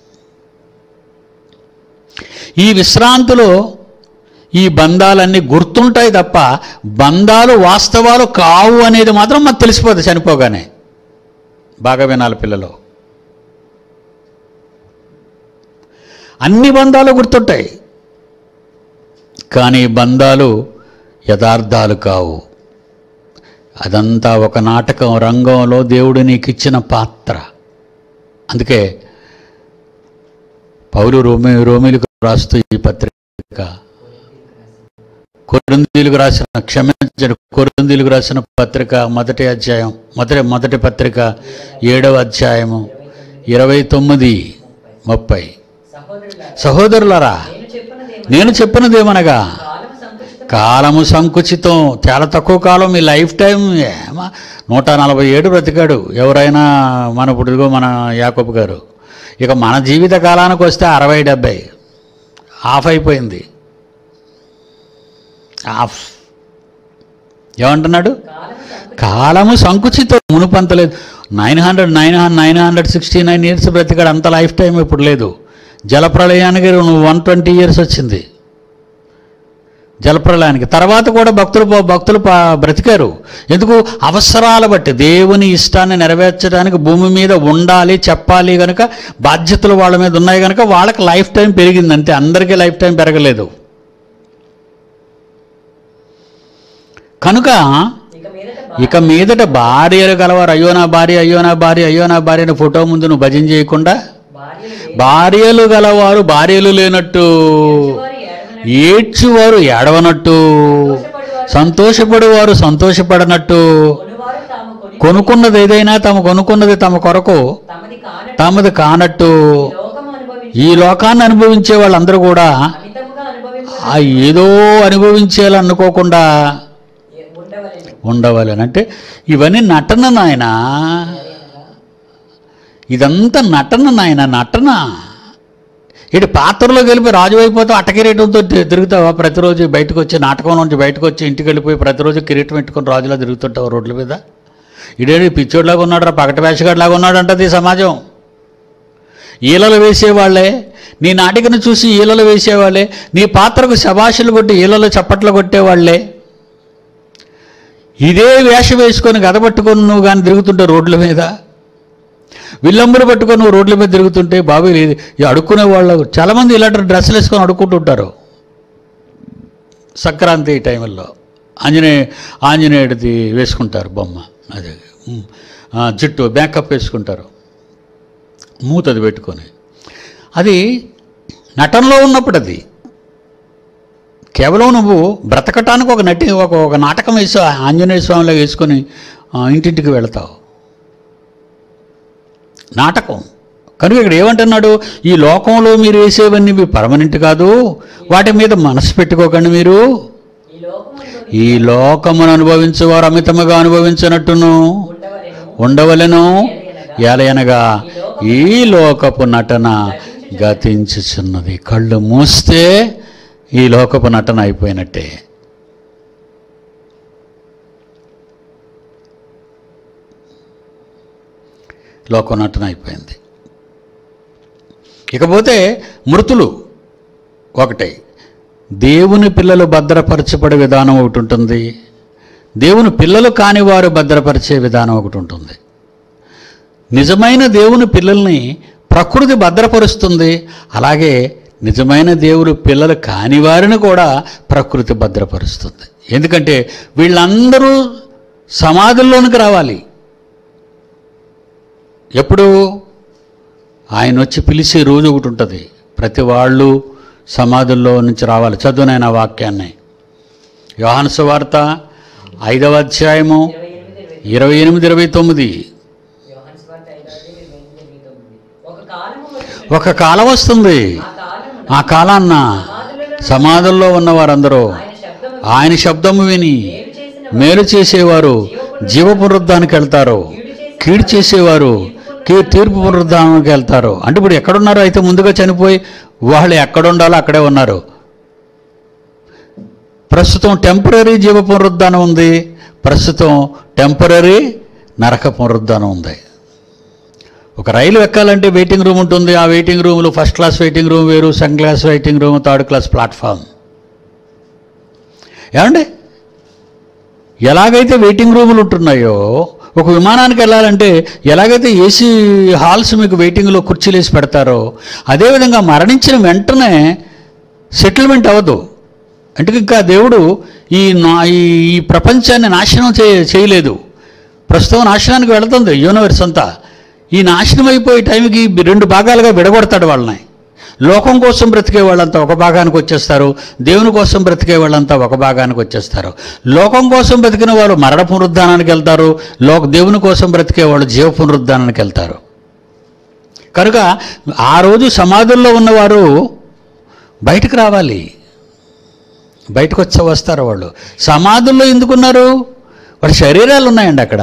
ఈ విశ్రాంతిలో ఈ బంధాలన్నీ గుర్తుంటాయి తప్ప బంధాలు వాస్తవాలు కావు అనేది మాత్రం మాకు తెలిసిపోతుంది చనిపోగానే బాగా వినాలి పిల్లలు అన్ని బంధాలు గుర్తుంటాయి కానీ బంధాలు యథార్థాలు కావు అదంతా ఒక నాటకం రంగంలో దేవుడు నీకు ఇచ్చిన పాత్ర అందుకే పౌలు రోమి రోమిలకు రాస్తూ ఈ పత్రిక కొరిందీలకు రాసిన క్షమించండి కొరిందీలకు రాసిన పత్రిక మొదటి అధ్యాయం మొదటి మొదటి పత్రిక ఏడవ అధ్యాయము ఇరవై తొమ్మిది ముప్పై సహోదరులారా సహోదరులారా నేను చెప్పినదేమో నేను చెప్పినదేమనగా కాలము సంకుచితం కాలము సంకుచితం చాలా తక్కువ కాలం మీ లైఫ్ టైం ఏమా నూట నలభై ఏడు బ్రతికాడు ఎవరైనా మన ఇప్పుడు ఇదిగో మన యాకబ్ గారు ఇక మన జీవిత కాలానికి వస్తే అరవై డెబ్బై ఆఫ్ అయిపోయింది ఆఫ్ ఏమంటున్నాడు కాలము సంకుచితం కాలము సంకుచితం మునుపంతలేదు nine hundred nine nine hundred sixty nine years బ్రతికాడు అంత లైఫ్ టైం ఇప్పుడు లేదు జలప్రళయానికి వన్ ట్వంటీ ఇయర్స్ వచ్చింది జలప్రళయానికి తర్వాత కూడా భక్తులు ప- భక్తులు ప- బ్రతికారు ఎందుకు అవసరాల బట్టి దేవుని ఇష్టాన్ని నెరవేర్చడానికి భూమి మీద ఉండాలి చెప్పాలి కనుక బాధ్యతలు వాళ్ళ మీద ఉన్నాయి కనుక వాళ్ళకి లైఫ్ టైం పెరిగింది అంతే అందరికీ లైఫ్ టైం పెరగలేదు కనుక ఇక మీదట ఇక మీదట భార్యలు గలవారు అయ్యో నా భార్య అయ్యో నా భార్య అయ్యో నా భార్య అని ఫోటో ముందు నువ్వు భజన చేయకుండా భార్యలు భార్యలు గలవారు భార్యలు లేనట్టు వారి ఏడవనట్టు ఏడ్చువారు ఏడవనట్టు సంతోషపడేవారు సంతోషపడనట్టు కొనువారు తాము కొని కొనుక్కున్నది ఏదైనా తమ కొనుక్కున్నది తమ కొరకు తమది కానట్టు తమది కానట్టు లోకము అనుభవించి ఈ లోకాన్ని అనుభవించే వాళ్ళందరూ కూడా అమితముగా అనుభవించ ఆ ఏదో అనుభవించేయాలనుకోకుండా ఉండవలెను ఉండవాలని అంటే ఇవన్నీ నటన నాయన ఇదంతా నటన నాయన నటన ఇటు పాత్రలో వెళ్ళిపోయి రాజు అయిపోతే అటకిరీటంతో తి- తిరుగుతావా ప్రతిరోజు బయటకు వచ్చి నాటకం నుంచి బయటకు వచ్చి ఇంటికి వెళ్ళిపోయి ప్రతిరోజు కిరీటం పెట్టుకొని రాజులా తిరుగుతుంటావు రోడ్ల మీద ఇడేది పిచ్చోడ్లాగా ఉన్నాడు రా పగట వేషగాడిలాగా ఉన్నాడు అంటది ఈ సమాజం ఈలలు వేసేవాళ్ళే నీ నాటికను చూసి ఈలలు వేసేవాళ్ళే నీ పాత్రకు శబాషులు కొట్టి ఈలలు చప్పట్లు కొట్టేవాళ్ళే ఇదే వేషం వేసుకొని గద పట్టుకొని నువ్వు కానీ తిరుగుతుంటే రోడ్ల మీద విల్లంబులు పట్టుకొని నువ్వు రోడ్ల మీద తిరుగుతుంటే బాబు ఇది ఈ అడుక్కునే వాళ్ళు చాలామంది ఇలాంటి డ్రెస్సులు వేసుకొని అడుక్కుంటుంటారు సంక్రాంతి టైంలో ఆంజనేయ ఆంజనేయుడిది వేసుకుంటారు బొమ్మ అదే ఉమ్. ఆ, జుట్టు బ్యాకప్ వేసుకుంటారు మూతది పెట్టుకొని అది నటనలో ఉన్నప్పుడు అది కేవలం నువ్వు బ్రతకటానికి ఒక నటి ఒక ఒక నాటకం వేసి ఆంజనేయ స్వామిలో వేసుకొని ఆ, ఇంటింటికి వెళతావు నాటకం కనుక ఇక్కడ ఏమంటున్నాడు ఈ లోకంలో మీరు వేసేవన్నీ ఇవి పర్మనెంట్ కాదు వాటి మీద మనసు పెట్టుకోకండి మీరు ఈ లోకము అనుభవి ఈ లోకమును అనుభవించేవారు అమితముగా అనుభవించినట్టును ఉండవలెను ఉండవలెను ఏలయనగా ఈ లోకపు నటన గతించుచున్నది కళ్ళు మూస్తే ఈ లోకపు నటన అయిపోయినట్టే లోక నటన అయిపోయింది ఇకపోతే మృతులు ఒకటే దేవుని పిల్లలు భద్రపరచబడే విధానం ఒకటి ఉంటుంది దేవుని పిల్లలు కాని వారు భద్రపరిచే విధానం ఒకటి ఉంటుంది నిజమైన దేవుని పిల్లల్ని ప్రకృతి భద్రపరుస్తుంది అలాగే నిజమైన దేవుడు పిల్లలు కాని వారిని కూడా ప్రకృతి భద్రపరుస్తుంది ఎందుకంటే వీళ్ళందరూ సమాధుల్లోనికి రావాలి ఎప్పుడు ఆయన వచ్చి పిలిచే రోజు ఒకటి ఉంటుంది ప్రతి వాళ్ళు సమాధుల్లో నుంచి రావాలి చదువునైన వాక్యాన్ని యోహాను సువార్త ఐదవ అధ్యాయము ఇరవై ఎనిమిది ఇరవై ఎనిమిది ఇరవై ఇరవై తొమ్మిది యోహాను సువార్త ఐదవ అధ్యాయం ఇరవై ఎనిమిది ఇరవై తొమ్మిది ఒక కాలము వచ్చును. ఒక కాలం వస్తుంది ఆ కాలమున ఆ కాలాన్న సమాధులలో సమాధుల్లో ఉన్న వారందరూ ఆయన శబ్దము ఆయన శబ్దము విని మేలు చేసిన మేలు చేసేవారు జీవ పునరుద్ధానికి వెళ్తారు కీడు చేసేవారు కీ తీర్పు పునరుద్ధానానికి వెళ్తారు అంటే ఇప్పుడు ఎక్కడున్నారు అయితే ముందుగా చనిపోయి వాళ్ళు ఎక్కడ ఉండాలో అక్కడే ఉన్నారు ప్రస్తుతం టెంపరీ జీవ పునరుద్ధానం ఉంది ప్రస్తుతం టెంపరీ నరక పునరుద్ధానం ఉంది ఒక రైలు ఎక్కాలంటే వెయిటింగ్ రూమ్ ఉంటుంది ఆ వెయిటింగ్ రూమ్లో ఫస్ట్ క్లాస్ వెయిటింగ్ రూమ్ వేరు second class waiting room third class platform ఏమండి ఎలాగైతే వెయిటింగ్ రూములు ఉంటున్నాయో ఒక విమానానికి వెళ్ళాలంటే ఎలాగైతే ఏసీ హాల్స్ మీకు వెయిటింగ్లో కుర్చీలు వేసి పెడతారో అదేవిధంగా మరణించిన వెంటనే సెటిల్మెంట్ అవ్వదు అంటే ఇంకా దేవుడు ఈ నా ఈ ఈ ప్రపంచాన్ని నాశనం చే చేయలేదు ప్రస్తుతం నాశనానికి వెళుతుంది యూనివర్స్ అంతా ఈ నాశనం అయిపోయే టైంకి రెండు భాగాలుగా విడగొడతాడు వాళ్ళని లోకం కోసం బ్రతికే వాళ్ళంతా ఒక భాగానికి వచ్చేస్తారు దేవుని కోసం బ్రతికే వాళ్ళంతా ఒక భాగానికి వచ్చేస్తారు లోకం కోసం బ్రతికిన వాళ్ళు మరణ పునరుద్ధానానికి వెళ్తారు లోక దేవుని కోసం బ్రతికే వాళ్ళు జీవ పునరుద్ధానానికి వెళ్తారు కనుక ఆ రోజు సమాధుల్లో ఉన్నవారు బయటకు రావాలి బయటకు వచ్చి వస్తారు వాళ్ళు సమాధుల్లో ఎందుకున్నారు వాళ్ళ శరీరాలు ఉన్నాయండి అక్కడ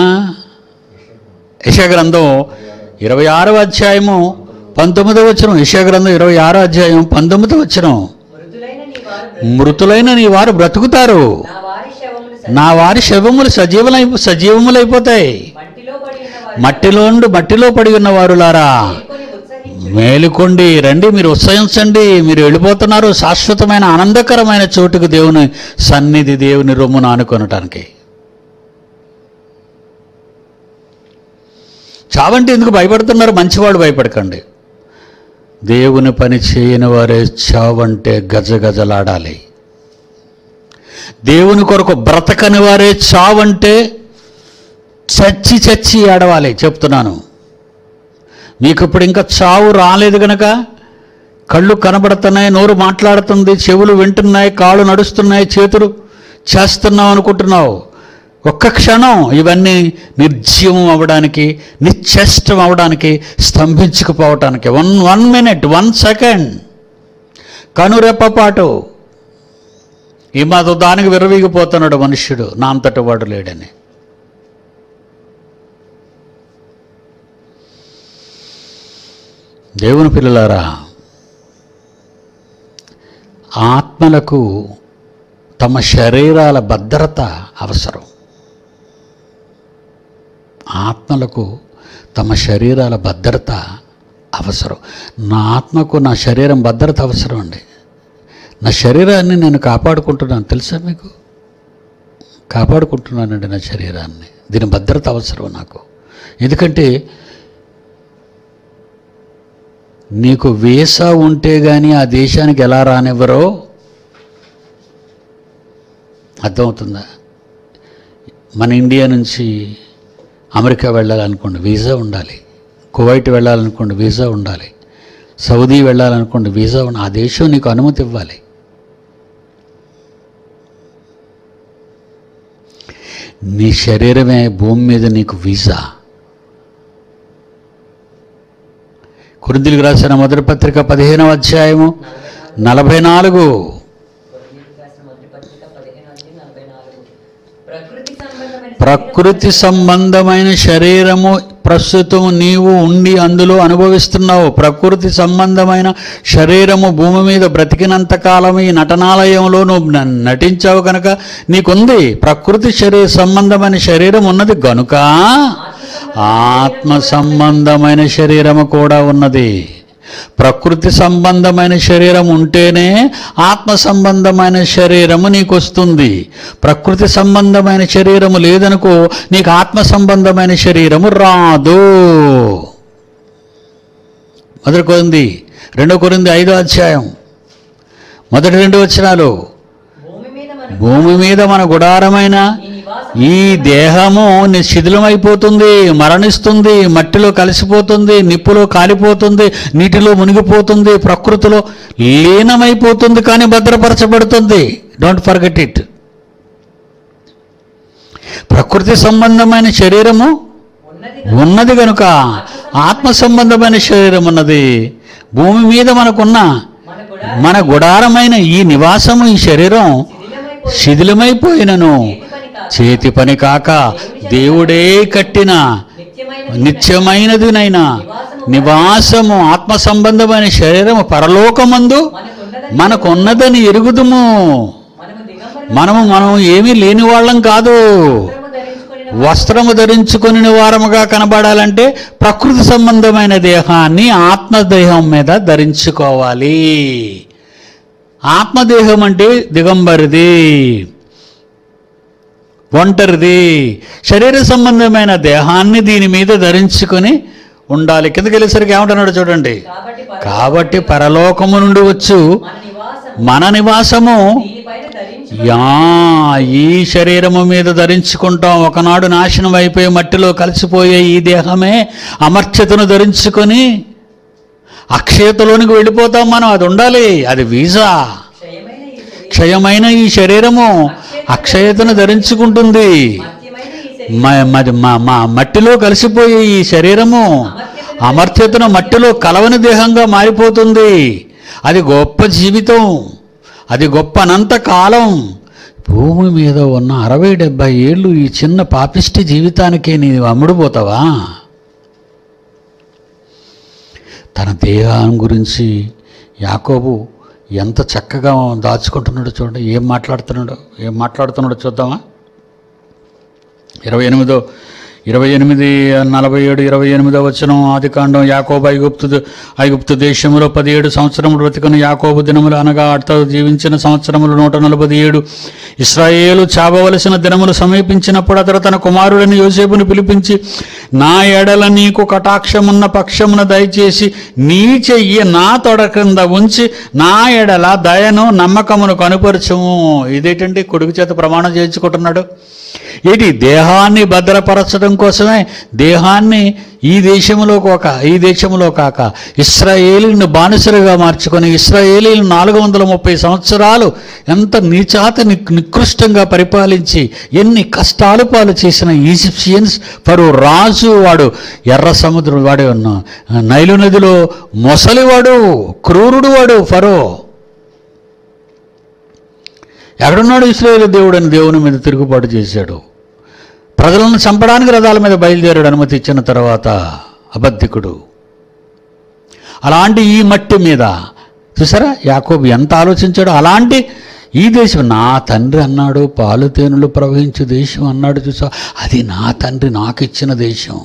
యశగ్రంథం ఇరవై ఆరో అధ్యాయము పంతొమ్మిదో వచ్చిన యశగ్రంథం ఇరవై ఆరో అధ్యాయం పంతొమ్మిదో వచ్చిన మృతులైన నీ వారు మృతులైన నీ వారు బ్రతుకుతారు నా వారి శవములు నా వారి శవములు సజీవులై సజీవములైపోతాయి మట్టిలో పడి ఉన్న వారు మట్టిలో మట్టిలో పడి ఉన్న వారులారా మేల్కొని ఉత్సహించు మేలుకోండి రండి మీరు ఉత్సహించండి మీరు వెళ్ళిపోతున్నారు శాశ్వతమైన ఆనందకరమైన చోటుకు దేవుని సన్నిధి దేవుని రొమ్మును ఆనుకొనటానికి చావంటే ఎందుకు భయపడుతున్నారు మంచివాడు భయపడకండి దేవుని పని చేయని వారే చావంటే గజగజలాడాలి దేవుని కొరకు బ్రతకని వారే చావంటే చచ్చి చచ్చి ఏడవాలి చెప్తున్నాను మీకు ఇప్పుడు ఇంకా చావు రాలేదు గనక కళ్ళు కనబడుతున్నాయి నోరు మాట్లాడుతుంది చెవులు వింటున్నాయి కాళ్ళు నడుస్తున్నాయి చేతులు చేస్తున్నావు అనుకుంటున్నావు ఒక్క క్షణం ఇవన్నీ నిర్జీవం అవ్వడానికి నిశ్చేష్టం అవ్వడానికి స్తంభించుకుపోవటానికి one one minute one second కనురెప్పపాటు ఈ మాతో దానికి విరవీగిపోతున్నాడు మనుష్యుడు నా అంతటి వాడు లేడని దేవుని పిల్లలారా ఆత్మలకు తమ శరీరాల భద్రత అవసరం ఆత్మలకు తమ శరీరాల భద్రత అవసరం నా ఆత్మకు నా శరీరం భద్రత అవసరం అండి నా శరీరాన్ని నేను కాపాడుకుంటున్నాను తెలుసా మీకు కాపాడుకుంటున్నానండి నా శరీరాన్ని దీని భద్రత అవసరం నాకు ఎందుకంటే నీకు వీసా ఉంటే కానీ ఆ దేశానికి ఎలా రానివ్వరో అర్థమవుతుందా మన ఇండియా నుంచి అమెరికా వెళ్ళాలనుకోండి వీసా ఉండాలి కువైట్ వెళ్ళాలనుకోండి వీసా ఉండాలి సౌదీ వెళ్ళాలనుకోండి వీసా ఉండాలి ఆ దేశం నీకు అనుమతి ఇవ్వాలి నీ శరీరమే భూమి మీద నీకు వీసా కురిందులకు రాసిన మొదటి పత్రిక పదిహేనవ అధ్యాయము నలభై నాలుగు కొరింథీయులకు రాసిన మొదటి పత్రిక పదిహేను అధ్యాయం నలభై నాలుగు ప్రకృతి సంబంధమైన ప్రకృతి సంబంధమైన శరీరము ప్రస్తుతం నీవు ఉండి అందులో అనుభవిస్తున్నావు ప్రకృతి సంబంధమైన శరీరము భూమి మీద బ్రతికినంత కాలం ఈ నటనాలయంలో నువ్వు న- నటించావు కనుక నీకుంది ప్రకృతి శరీర సంబంధమైన శరీరం ఉన్నది గనుక ఆత్మ సంబంధమైన శరీరము కూడా ఉన్నది ప్రకృతి సంబంధమైన శరీరం ఉంటేనే ఆత్మ సంబంధమైన శరీరము నీకు వస్తుంది ప్రకృతి సంబంధమైన శరీరము లేదనుకో నీకు ఆత్మ సంబంధమైన శరీరము రాదు మొదటి కొరింది రెండో కొరింది ఐదో అధ్యాయం మొదటి రెండు వచనాలు భూమి మీద మన భూమి మీద మన గుడారమైన ఈ నివాసం ఈ దేహము ని- శిథిలమైపోతుంది మరణిస్తుంది మట్టిలో కలిసిపోతుంది నిప్పులో కాలిపోతుంది నీటిలో మునిగిపోతుంది ప్రకృతిలో లీనమైపోతుంది కానీ భద్రపరచబడుతుంది డోంట్ ఫర్గెట్ ఇట్ ప్రకృతి సంబంధమైన శరీరము ఉన్నది ఉన్నది కనుక ఆత్మ సంబంధమైన శరీరం ఉన్నది భూమి మీద మనకున్న మన గుడారం మన గుడారమైన ఈ నివాసము ఈ శరీరం శిథిలమైపోయి శిథిలమైపోయినను చేతి పని కాక చేతి పని కాక దేవుడే కట్టిన నిత్యమైన నిత్యమైనదినైనా నివాసము ఆత్మ సంబంధమైన శరీరము పరలోకమందు మనకున్నదని మనకున్నదని ఎరుగుదుము మనము దిగంబర మనము మనం ఏమీ లేని వాళ్ళం కాదు వస్త్రము ధరించుకొని వస్త్రము ధరించుకొని వారముగా కనబడాలంటే ప్రకృతి సంబంధమైన దేహాన్ని ఆత్మదేహం మీద ధరించుకోవాలి ఆత్మదేహం అంటే దిగంబరిది ఒంటరిది శరీర సంబంధమైన దేహాన్ని దీని మీద ధరించుకొని ఉండాలి కిందకి వెళ్ళేసరికి ఏమంటున్నాడు చూడండి కాబట్టి పర- కాబట్టి పరలోకము నుండి వచ్చు మన నివాసం మన నివాసము దీనిపైన ధరించి యా ఈ శరీరము మీద ధరించుకుంటాం ఒకనాడు నాశనం అయిపోయి మట్టిలో కలిసిపోయే ఈ దేహమే అమర్చతను ధరించుకొని అక్షయతలోనికి వెళ్ళిపోతాం మనం అది ఉండాలి అది వీసా క్షయమైన ఈ శరీరం క్షయమైన ఈ శరీరము అక్షయతను ధరించుకుంటుంది మత్యమైన ఈ శరీరం మ- మరి మా- మా మట్టిలో కలిసిపోయే ఈ శరీరము అమర్త్యతను మట్టిలో కలవని దేహంగా మారిపోతుంది అది గొప్ప జీవితం అది గొప్ప అనంత కాలం భూమి మీద ఉన్న అరవై డెబ్బై ఏళ్ళు ఈ చిన్న పాపిష్టి జీవితానికే నీవు అమ్ముడుపోతావా తన దేహం గురించి యాకోబు ఎంత చక్కగా దాచుకుంటున్నాడో చూడండి ఏం మాట్లాడుతున్నాడో ఏం మాట్లాడుతున్నాడో చూద్దామా ఇరవై ఎనిమిదో ఇరవై ఎనిమిది నలభై ఏడు ఇరవై ఎనిమిదో వచ్చిన ఆది కాండం యాకోబు ఐగుప్తు ఐగుప్తు దేశంలో పదిహేడు సంవత్సరములు బ్రతికిన యాకోబు దినములు అనగా అతడు జీవించిన సంవత్సరములు నూట నలభై ఏడు ఇస్రాయేలు చావవలసిన దినములు సమీపించినప్పుడు అతడు తన కుమారుడని యోసేపును పిలిపించి నా ఎడల నీకు కటాక్షమున్న పక్షమున దయచేసి నీ చెయ్యి నా తొడ క్రింద ఉంచి నా ఎడల దయను నమ్మకమును కనుపరచుము ఇదేంటండి కొడుకు చేత ప్రమాణం చేయించుకుంటున్నాడు ఏంటి దేహాన్ని భద్రపరచడం కోసమే దేహాన్ని ఈ దేశంలో ఒక ఈ దేశంలో కాక ఇస్రాయేలీని బానిసలుగా మార్చుకొని ఇస్రాయేలీలు నాలుగు వందల ముప్పై సంవత్సరాలు ఎంత నీచాత ని- నికృష్టంగా పరిపాలించి ఎన్ని కష్టాలు పాలు చేసిన ఈజిప్షియన్స్ ఫరో రాజు వాడు ఎర్ర సముద్రం వాడే ఉన్న నైలు నదిలో మొసలివాడు క్రూరుడు వాడు ఫరో ఎక్కడున్నాడు ఇస్రాయేల్ దేవుడు అని దేవుని మీద తిరుగుబాటు చేశాడు ప్రజలను చంపడానికి రథాల మీద బయలుదేరాడు అనుమతి ఇచ్చిన తర్వాత అబద్ధికుడు అలాంటి ఈ మట్టి మీద చూసారా యాకోబు ఎంత ఆలోచించాడో అలాంటి ఈ దేశం నా తండ్రి అన్నాడు పాలు తేనెలు ప్రవహించు దేశం అన్నాడు చూసా అది నా తండ్రి నాకు ఇచ్చిన దేశం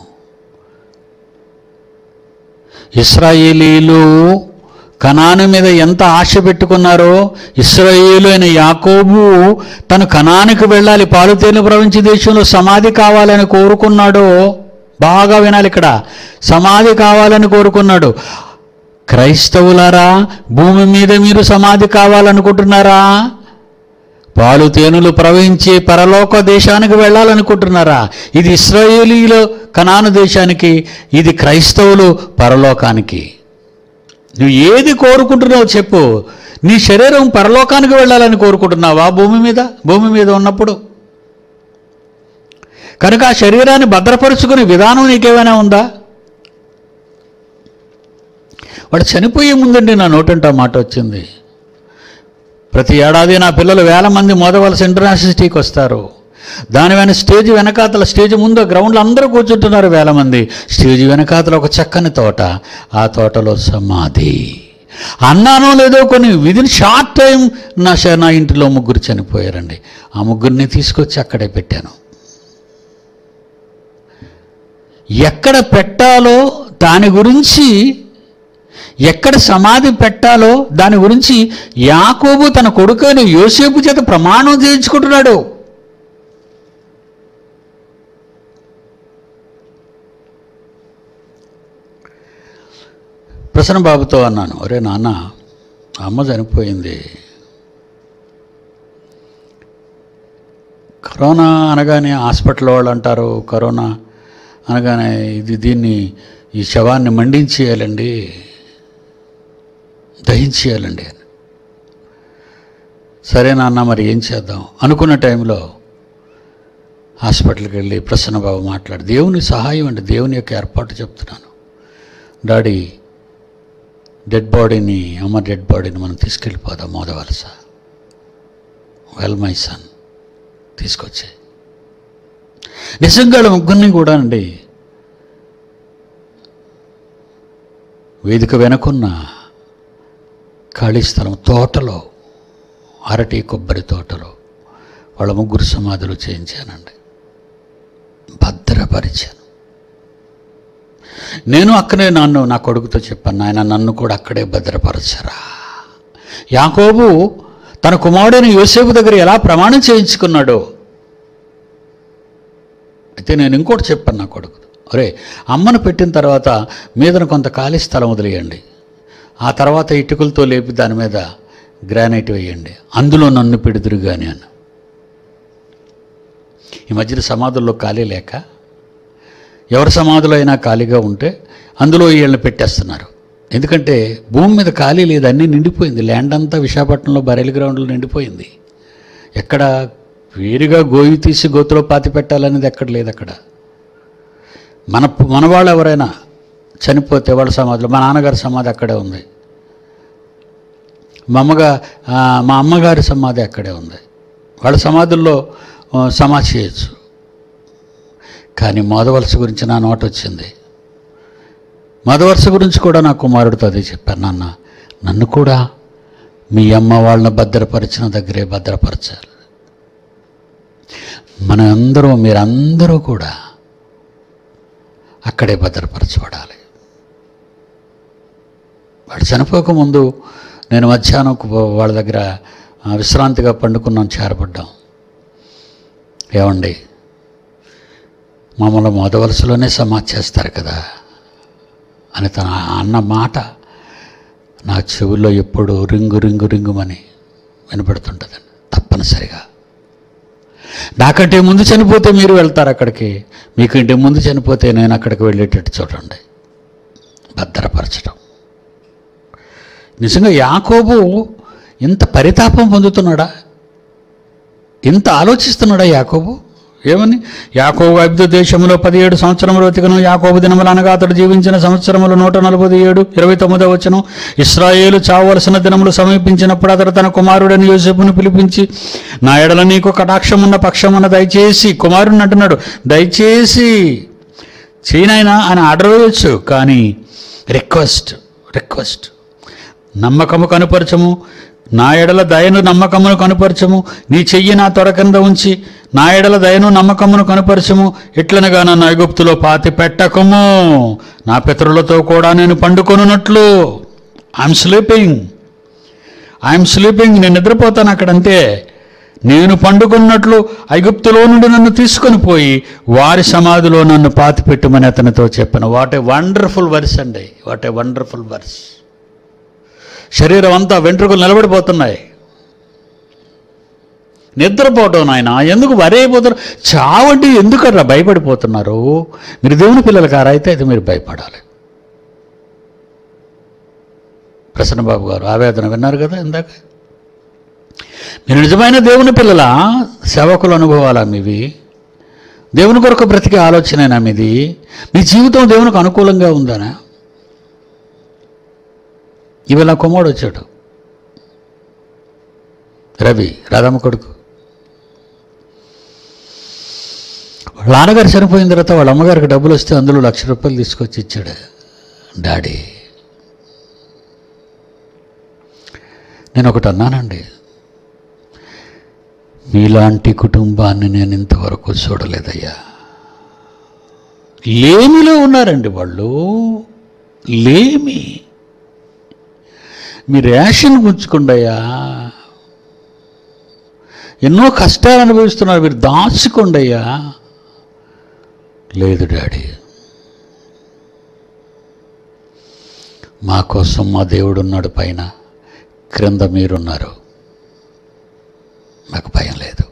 ఇస్రాయేలీలు కనాను మీద ఎంత ఆశ పెట్టుకున్నారో ఇస్రాయేలు అయిన యాకోబు తను కనానికి వెళ్ళాలి పాలుతేను ప్రపంచ దేశంలో సమాధి కావాలని కోరుకున్నాడో బాగా వినాలి ఇక్కడ సమాధి కావాలని కోరుకున్నాడు క్రైస్తవులారా భూమి మీద మీరు సమాధి కావాలనుకుంటున్నారా పాలు తేనెలు ప్రవహించే పరలోక దేశానికి వెళ్ళాలనుకుంటున్నారా ఇది ఇస్రాయేలీలు కనాను దేశానికి ఇది క్రైస్తవులు పరలోకానికి నువ్వు ఏది కోరుకుంటున్నావు చెప్పు నీ శరీరం పరలోకానికి వెళ్ళాలని కోరుకుంటున్నావా భూమి మీద భూమి మీద ఉన్నప్పుడు కనుక ఆ శరీరాన్ని భద్రపరుచుకునే విధానం నీకేమైనా ఉందా వాడు చనిపోయే ముందండి నా నోటంట మాట వచ్చింది ప్రతి ఏడాది నా పిల్లలు వేల మంది మోదవలస ఇంటర్నేషనల్ సిటీకి వస్తారు దాని వెన స్టేజ్ వెనకాతల స్టేజ్ ముందు గ్రౌండ్లో అందరూ కూర్చుంటున్నారు వేల మంది స్టేజ్ వెనకాతల ఒక చక్కని తోట ఆ తోటలో సమాధి అన్నానో లేదో కొన్ని విదిన్ షార్ట్ టైం నా శ- నా ఇంటిలో ముగ్గురు చనిపోయారండి ఆ ముగ్గురిని తీసుకొచ్చి అక్కడే పెట్టాను ఎక్కడ పెట్టాలో దాని గురించి ఎక్కడ సమాధి పెట్టాలో దాని గురించి యాకోబు తన కొడుకైన యోసేపు చేత ప్రమాణం చేయించుకుంటున్నాడు ప్రసన్న బాబుతో అన్నాను ఒరే నాన్న అమ్మ చనిపోయింది కరోనా అనగానే హాస్పిటల్ వాళ్ళు అంటారు కరోనా అనగానే ఇది దీన్ని ఈ శవాన్ని మండించేయాలండి దహించేయాలండి అని సరే నాన్న మరి ఏం చేద్దాం అనుకున్న టైంలో హాస్పిటల్కి వెళ్ళి ప్రసన్నబాబు మాట్లాడి దేవుని సహాయం అండి దేవుని యొక్క ఏర్పాటు చెప్తున్నాను డాడీ డెడ్ బాడీని అమ్మ డెడ్ బాడీని మనం తీసుకెళ్ళిపోదాం మోదవలస వెల్ మై సన్ తీసుకొచ్చే నిజంగా వాళ్ళ ముగ్గురిని కూడా అండి వేదిక వెనకున్న ఖాళీ స్థలం తోటలో అరటి కొబ్బరి తోటలో వాళ్ళ ముగ్గురు సమాధులు చేయించానండి భద్రపరిచాను నేను అక్కడే నన్ను నా కొడుకుతో చెప్పాను నాయన నన్ను కూడా అక్కడే భద్రపరచరా యాకోబు తన కుమారుడైన యోసేపు దగ్గర ఎలా ప్రమాణం చేయించుకున్నాడో అయితే నేను ఇంకోటి చెప్పాను నా కొడుకు ఒరే అమ్మను పెట్టిన తర్వాత మీదన కొంత ఖాళీ స్థలం వదిలేయండి ఆ తర్వాత ఇటుకలతో లేపి దాని మీద గ్రానైట్ వేయండి అందులో నన్ను పెడుదురు కానీ అని ఈ మధ్యన సమాధుల్లో ఖాళీ లేక ఎవరి సమాధులు అయినా ఖాళీగా ఉంటే అందులో వీళ్ళని పెట్టేస్తున్నారు ఎందుకంటే భూమి మీద ఖాళీ లేదు అన్నీ నిండిపోయింది ల్యాండ్ అంతా విశాఖపట్నంలో బరేలి గ్రౌండ్లో నిండిపోయింది ఎక్కడ వేరుగా గోయి తీసి గోతులో పాతి పెట్టాలనేది ఎక్కడ లేదు అక్కడ మన మన వాళ్ళు ఎవరైనా చనిపోతే వాళ్ళ సమాధిలో మా నాన్నగారి సమాధి అక్కడే ఉంది మా అమ్మగా ఆ, మా అమ్మగారి సమాధి అక్కడే ఉంది వాళ్ళ సమాధుల్లో ఆ, సమాధి చేయొచ్చు కానీ మోదవలస గురించి నా నోట వచ్చింది మోదవలస గురించి కూడా నా కుమారుడితో అదే చెప్పాను నాన్న నన్ను కూడా మీ అమ్మ వాళ్ళని భద్రపరిచిన దగ్గరే భద్రపరచాలి మన అందరూ మీరందరూ కూడా అక్కడే భద్రపరచబడాలి వాడు చనిపోకముందు నేను మధ్యాహ్నం కు- వాళ్ళ దగ్గర ఆ, విశ్రాంతిగా పండుకున్నాం చేరబడ్డాం ఏమండి మమ్మల్ని మొదవలసలోనే సమాధి చేస్తారు కదా అని తన అన్న మాట నా చెవుల్లో ఎప్పుడు రింగు రింగు రింగుమని వినపడుతుంటుందండి తప్పనిసరిగా నాకంటే ముందు చనిపోతే మీరు వెళ్తారు అక్కడికి మీకంటే ముందు చనిపోతే నేను అక్కడికి వెళ్ళేటట్టు చూడండి భద్రపరచడం నిజంగా యాకోబు ఇంత పరితాపం పొందుతున్నాడా ఇంత ఆలోచిస్తున్నాడా యాకోబు ఏమని యాకోబు అబ్దు దేశంలో పదిహేడు సంవత్సరములు వెతికను యాకోబు దినములు అనగా అతడు జీవించిన సంవత్సరములు నూట నలభై ఏడు ఇరవై తొమ్మిదో వచ్చను ఇస్రాయేలు చావలసిన దినములు సమీపించినప్పుడు అతడు తన కుమారుడని యోసేపును పిలిపించి నా ఎడల నీకు కటాక్షం ఉన్న పక్షమున్న దయచేసి కుమారుడిని అంటున్నాడు దయచేసి చేయనైనా అని ఆర్డర్ వేయచ్చు కానీ రిక్వెస్ట్ రిక్వెస్ట్ నమ్మకము కనుపరచము నా ఎడల దయను నమ్మకమును కనుపరచము నీ చెయ్యి నా తొడ కింద ఉంచి నా ఎడల దయను నమ్మకమును కనుపరచము ఇట్లనగా నన్ను ఐగుప్తులో పాతి పెట్టకము నా పితరులతో కూడా నేను పండుకొనున్నట్లు ఐఎమ్ స్లీపింగ్ ఐఎమ్ స్లీపింగ్ నేను నిద్రపోతాను అక్కడంతే నేను పండుకున్నట్లు ఐగుప్తులో నుండి నన్ను తీసుకొని పోయి వారి సమాధిలో నన్ను పాతి పెట్టుమని అతనితో చెప్పాను వాట్ ఏ వండర్ఫుల్ వర్స్ అండి వాట్ ఏ వండర్ఫుల్ వర్స్ శరీరం అంతా వెంట్రుకలు నిలబడిపోతున్నాయి నిద్రపోవటం నాయన ఎందుకు వరైపోతారు చావండి ఎందుకట్లా భయపడిపోతున్నారు మీరు దేవుని పిల్లలు కారా అయితే అయితే మీరు భయపడాలి ప్రసన్నబాబు గారు ఆవేదన విన్నారు కదా ఇందాక మీరు నిజమైన దేవుని పిల్లల సేవకుల అనుభవాలా మీవి దేవుని కొరకు బ్రతికే ఆలోచనేనా మీది మీ జీవితం దేవునికి అనుకూలంగా ఉందనా ఇవాళ కుమారుడు వచ్చాడు రవి రాధమ్మ కొడుకు వాళ్ళ నాన్నగారు చనిపోయిన తర్వాత వాళ్ళ అమ్మగారికి డబ్బులు వస్తే అందులో లక్ష రూపాయలు తీసుకొచ్చి ఇచ్చాడు డాడీ నేను ఒకటి అన్నానండి మీలాంటి కుటుంబాన్ని నేను ఇంతవరకు చూడలేదయ్యా లేమిలో ఉన్నారండి వాళ్ళు లేమి మీ రేషన్ గుంచుకోండియ్యా ఎన్నో కష్టాలు అనుభవిస్తున్నారు మీరు దాచుకోండియ్యా లేదు డాడీ మా కోసం మా దేవుడు ఉన్నాడు పైన క్రింద మీరున్నారు మాకు భయం లేదు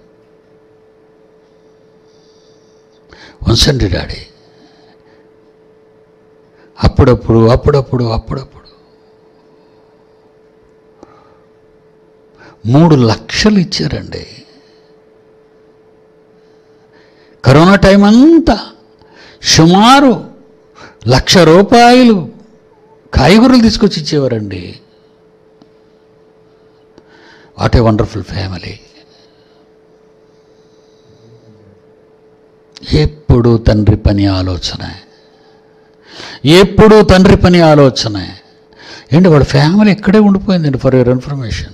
ఉంచండి డాడీ అప్పుడప్పుడు అప్పుడప్పుడు అప్పుడప్పుడు మూడు లక్షలు ఇచ్చారండి కరోనా టైం అంతా సుమారు లక్ష రూపాయలు కాయగూరలు తీసుకొచ్చి ఇచ్చేవారండి వాట్ ఏ వండర్ఫుల్ ఫ్యామిలీ ఎప్పుడు తండ్రి పని ఆలోచన ఎప్పుడు తండ్రి పని ఆలోచన ఏంటి వాళ్ళ ఫ్యామిలీ ఇక్కడే ఉండిపోయిందండి ఫర్ యువర్ ఇన్ఫర్మేషన్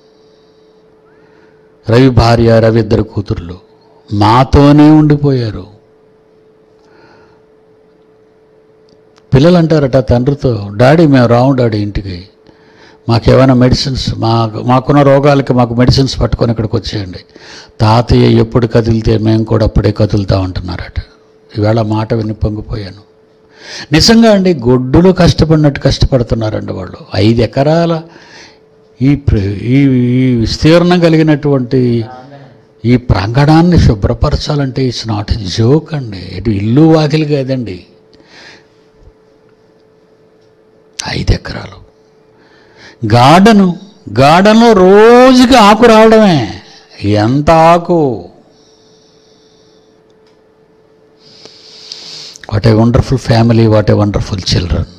రవి భార్య రవి ఇద్దరు కూతుర్లు మాతోనే ఉండిపోయారు పిల్లలు అంటారట తండ్రితో డాడీ మేము రాము డాడీ ఇంటికి మాకేమైనా మెడిసిన్స్ మా మాకున్న రోగాలకి మాకు మెడిసిన్స్ పట్టుకొని ఇక్కడికి వచ్చేయండి తాతయ్య ఎప్పుడు కదిలితే మేము కూడా అప్పుడే కదులుతా ఉంటున్నారట ఈవేళ మాట విని పొంగిపోయాను నిజంగా అండి గొడ్డులు కష్టపడినట్టు కష్టపడుతున్నారండి వాళ్ళు ఐదు ఎకరాల ఈ ప్ర- ఈ ఈ విస్తీర్ణం కలిగినటువంటి ఈ ప్రాంగణాన్ని శుభ్రపరచాలంటే ఇట్స్ నాట్ ఎ జోక్ అండి ఇటు ఇల్లు వాకిలి కాదండి ఐదు ఎకరాలు గార్డెను గార్డెన్లో రోజుకి ఆకు రావడమే ఎంత ఆకు what a wonderful family what a wonderful children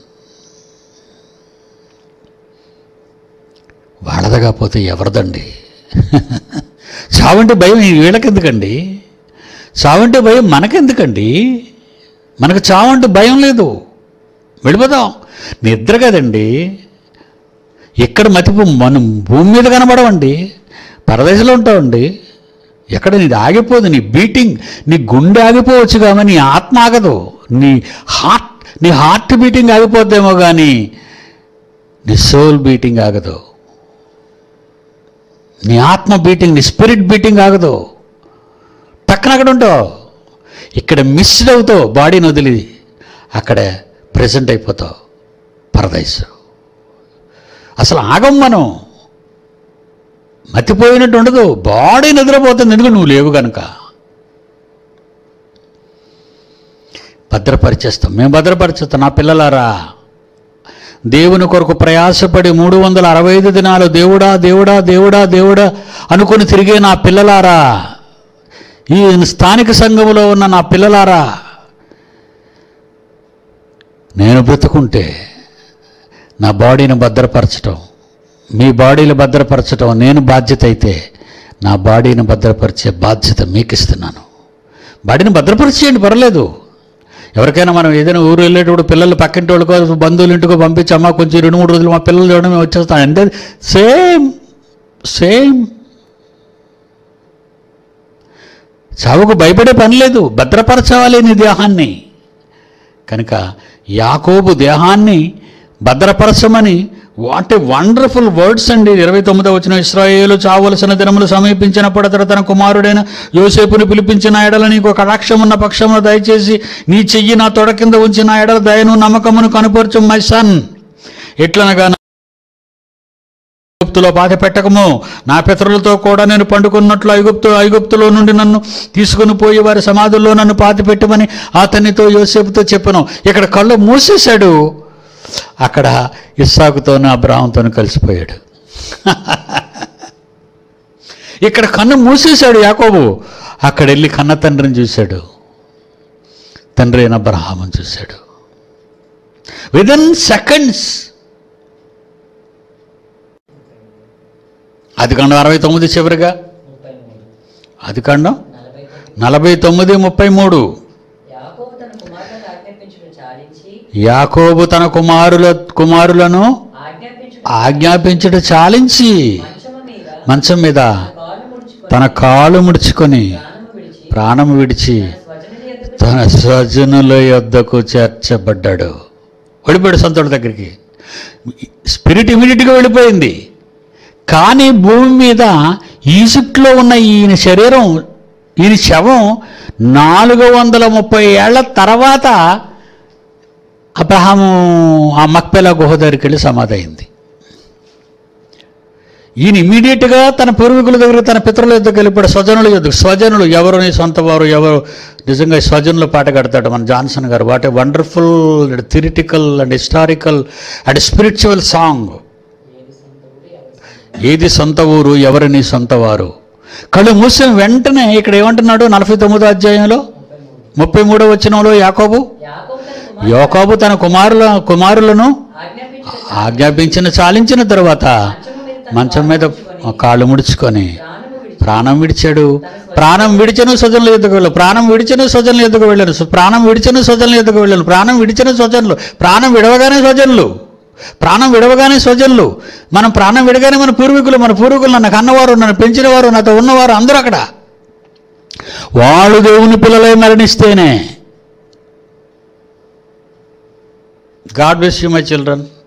వాళ్ళది కాకపోతే ఎవరిదండి చావంటే భయం వీళ్ళకెందుకండి చావంటే భయం మనకెందుకండి మనకు చావంటే భయం లేదు వెళ్ళిపోదాం నిద్ర కదండి ఎక్కడ మతిపు మనం భూమి మీద కనబడవండి పరదేశంలో ఉంటామండి ఎక్కడ నీది ఆగిపోదు నీ బీటింగ్ నీ గుండె ఆగిపోవచ్చు కానీ నీ ఆత్మ ఆగదు నీ హార్ట్ నీ హార్ట్ బీటింగ్ ఆగిపోద్దేమో కానీ నీ సోల్ బీటింగ్ ఆగదు నీ ఆత్మ బీటింగ్ నీ స్పిరిట్ బీటింగ్ ఆగదు టక్కన అక్కడ ఉంటావు ఇక్కడ మిస్డ్ అవుతావు బాడీని వదిలి అక్కడ ప్రజెంట్ అయిపోతావు పరదైస్ అసలు ఆగం మనం మతిపోయినట్టు ఉండదు బాడీ నిద్రపోతుంది ఎందుకు నువ్వు లేవు కనుక భద్రపరిచేస్తాం మేము భద్రపరిచేస్తాం నా పిల్లలారా దేవుని కొరకు ప్రయాసపడి మూడు వందల అరవై ఐదు దినాలు దేవుడా దేవుడా దేవుడా దేవుడా అనుకుని తిరిగే నా పిల్లలారా ఈ స్థానిక సంఘములో ఉన్న నా పిల్లలారా నేను బ్రతుకుంటే నా బాడీని భద్రపరచటం మీ బాడీని భద్రపరచటం నేను బాధ్యత అయితే నా బాడీని భద్రపరిచే బాధ్యత మీకు ఇస్తున్నాను బాడీని భద్రపరిచేయండి పర్లేదు ఎవరికైనా మనం ఏదైనా ఊరు వెళ్ళేటప్పుడు పిల్లలు పక్కింటి వాళ్ళకో బంధువులు ఇంటికో పంపించి అమ్మ కొంచెం రెండు మూడు రోజులు మా పిల్లలు చూడడం మేము వచ్చేస్తాం అంటే సేమ్ సేమ్ చావుకు భయపడే పని లేదు భద్రపరచాలి నీ దేహాన్ని కనుక యాకోబు దేహాన్ని భద్రపరచమని వాట్ ఏ వండర్ఫుల్ వర్డ్స్ అండి ఇరవై తొమ్మిదో వచ్చిన ఇస్రాయేలు చావలసిన దినములు సమీపించినప్పుడు అతడు తన కుమారుడైన యోసేపుని పిలిపించిన ఎడల నీకు కటాక్షం ఉన్న పక్షమును దయచేసి నీ చెయ్యి నా తొడ కింద ఉంచి నా ఎడల దయను నమ్మకమును కనుపరచు మై సన్ ఎట్లనగా ఐగుప్తులో బాధ పెట్టకము నా పితరులతో కూడా నేను పండుకున్నట్లు ఐగుప్తు ఐగుప్తులో నుండి నన్ను తీసుకుని పోయి వారి సమాధుల్లో నన్ను పాతి పెట్టమని అతనితో యోసేపుతో చెప్పను ఇక్కడ కళ్ళు మూసేశాడు అక్కడ ఇస్సాకుతోనూ అబ్రాహంతోనూ కలిసిపోయాడు ఇక్కడ కన్ను మూసేశాడు యాకోబు అక్కడ వెళ్ళి కన్న తండ్రిని చూశాడు తండ్రి అయిన అబ్రహామని చూశాడు విదిన్ సెకండ్స్ అది కాండం అరవై తొమ్మిది చివరిగా ముప్పై మూడు అది కాండం నలభై తొమ్మిది నలభై తొమ్మిది ముప్పై మూడు యాకోబు తన కుమారులను ఆజ్ఞాపించుకుని చాలించి యాకోబు తన కుమారుల కుమారులను ఆజ్ఞాపించుకుని ఆజ్ఞాపించుట చాలించి మంచము మీద మంచం మీద కాళ్ళు ముడుచుకొని తన కాలు ముడుచుకొని ప్రాణము విడిచి ప్రాణం విడిచి తన స్వజనుల యొద్దకు తన స్వజనుల యొద్దకు చేర్చబడ్డాడు వెళ్ళిపోయాడు సొంతోడి దగ్గరికి స్పిరిట్ ఇమీడియట్గా వెళ్ళిపోయింది కానీ భూమి మీద ఈజిప్ట్లో ఉన్న ఈయన శరీరం ఈయన శవం నాలుగు వందల ముప్పై ఏళ్ల తర్వాత అబ్రహాము ఆ మక్పెలా గుహ దగ్గరికి వెళ్ళి సమాధి అయింది ఈయన ఇమీడియట్గా తన పూర్వీకుల దగ్గర తన పితరుల యొద్దకు వెళ్ళిపోయాడు స్వజనుల యొద్దకు స్వజనులు ఎవరు నీ సొంత వారు ఎవరు నిజంగా ఈ స్వజనులు పాట కడతాడు మన జాన్సన్ గారు what a wonderful and theoretical and historical and spiritual song ఏది సొంత ఊరు ఎవరు నీ సొంత వారు కళ్ళు మూసిన వెంటనే ఇక్కడ ఏమంటున్నాడు నలభై తొమ్మిదో అధ్యాయంలో ముప్పై మూడో వచ్చినంలో యాకోబు యాకోబు తన కుమారు యాకోబు తన కుమారుల కుమారులను ఆజ్ఞాపించుకుని ఆజ్ఞాపించిన చాలించిన తరువాత మంచము మీద తన మంచం మీద కాళ్ళు ముడుచుకొని ప్రాణము విడిచి ప్రాణం విడిచాడు ప్రాణం విడిచను స్వజనుల ఎద్దుకు వెళ్ళాను ప్రాణం విడిచను స్వజనుల ఎద్దుకు వెళ్ళాను సు- ప్రాణం విడిచను స్వజనుల ఎద్దుకు వెళ్ళాను ప్రాణం విడిచను స్వజనులు ప్రాణం విడవగానే స్వజనులు ప్రాణం విడవగానే స్వజనులు మనం ప్రాణం విడగానే మన పూర్వీకులు మన పూర్వీకులు నన్ను కన్నవారు నన్ను పెంచినవారు నాతో ఉన్నవారు అందరూ అక్కడ వాళ్ళు దేవుని పిల్లలై మరణిస్తేనే God bless you my children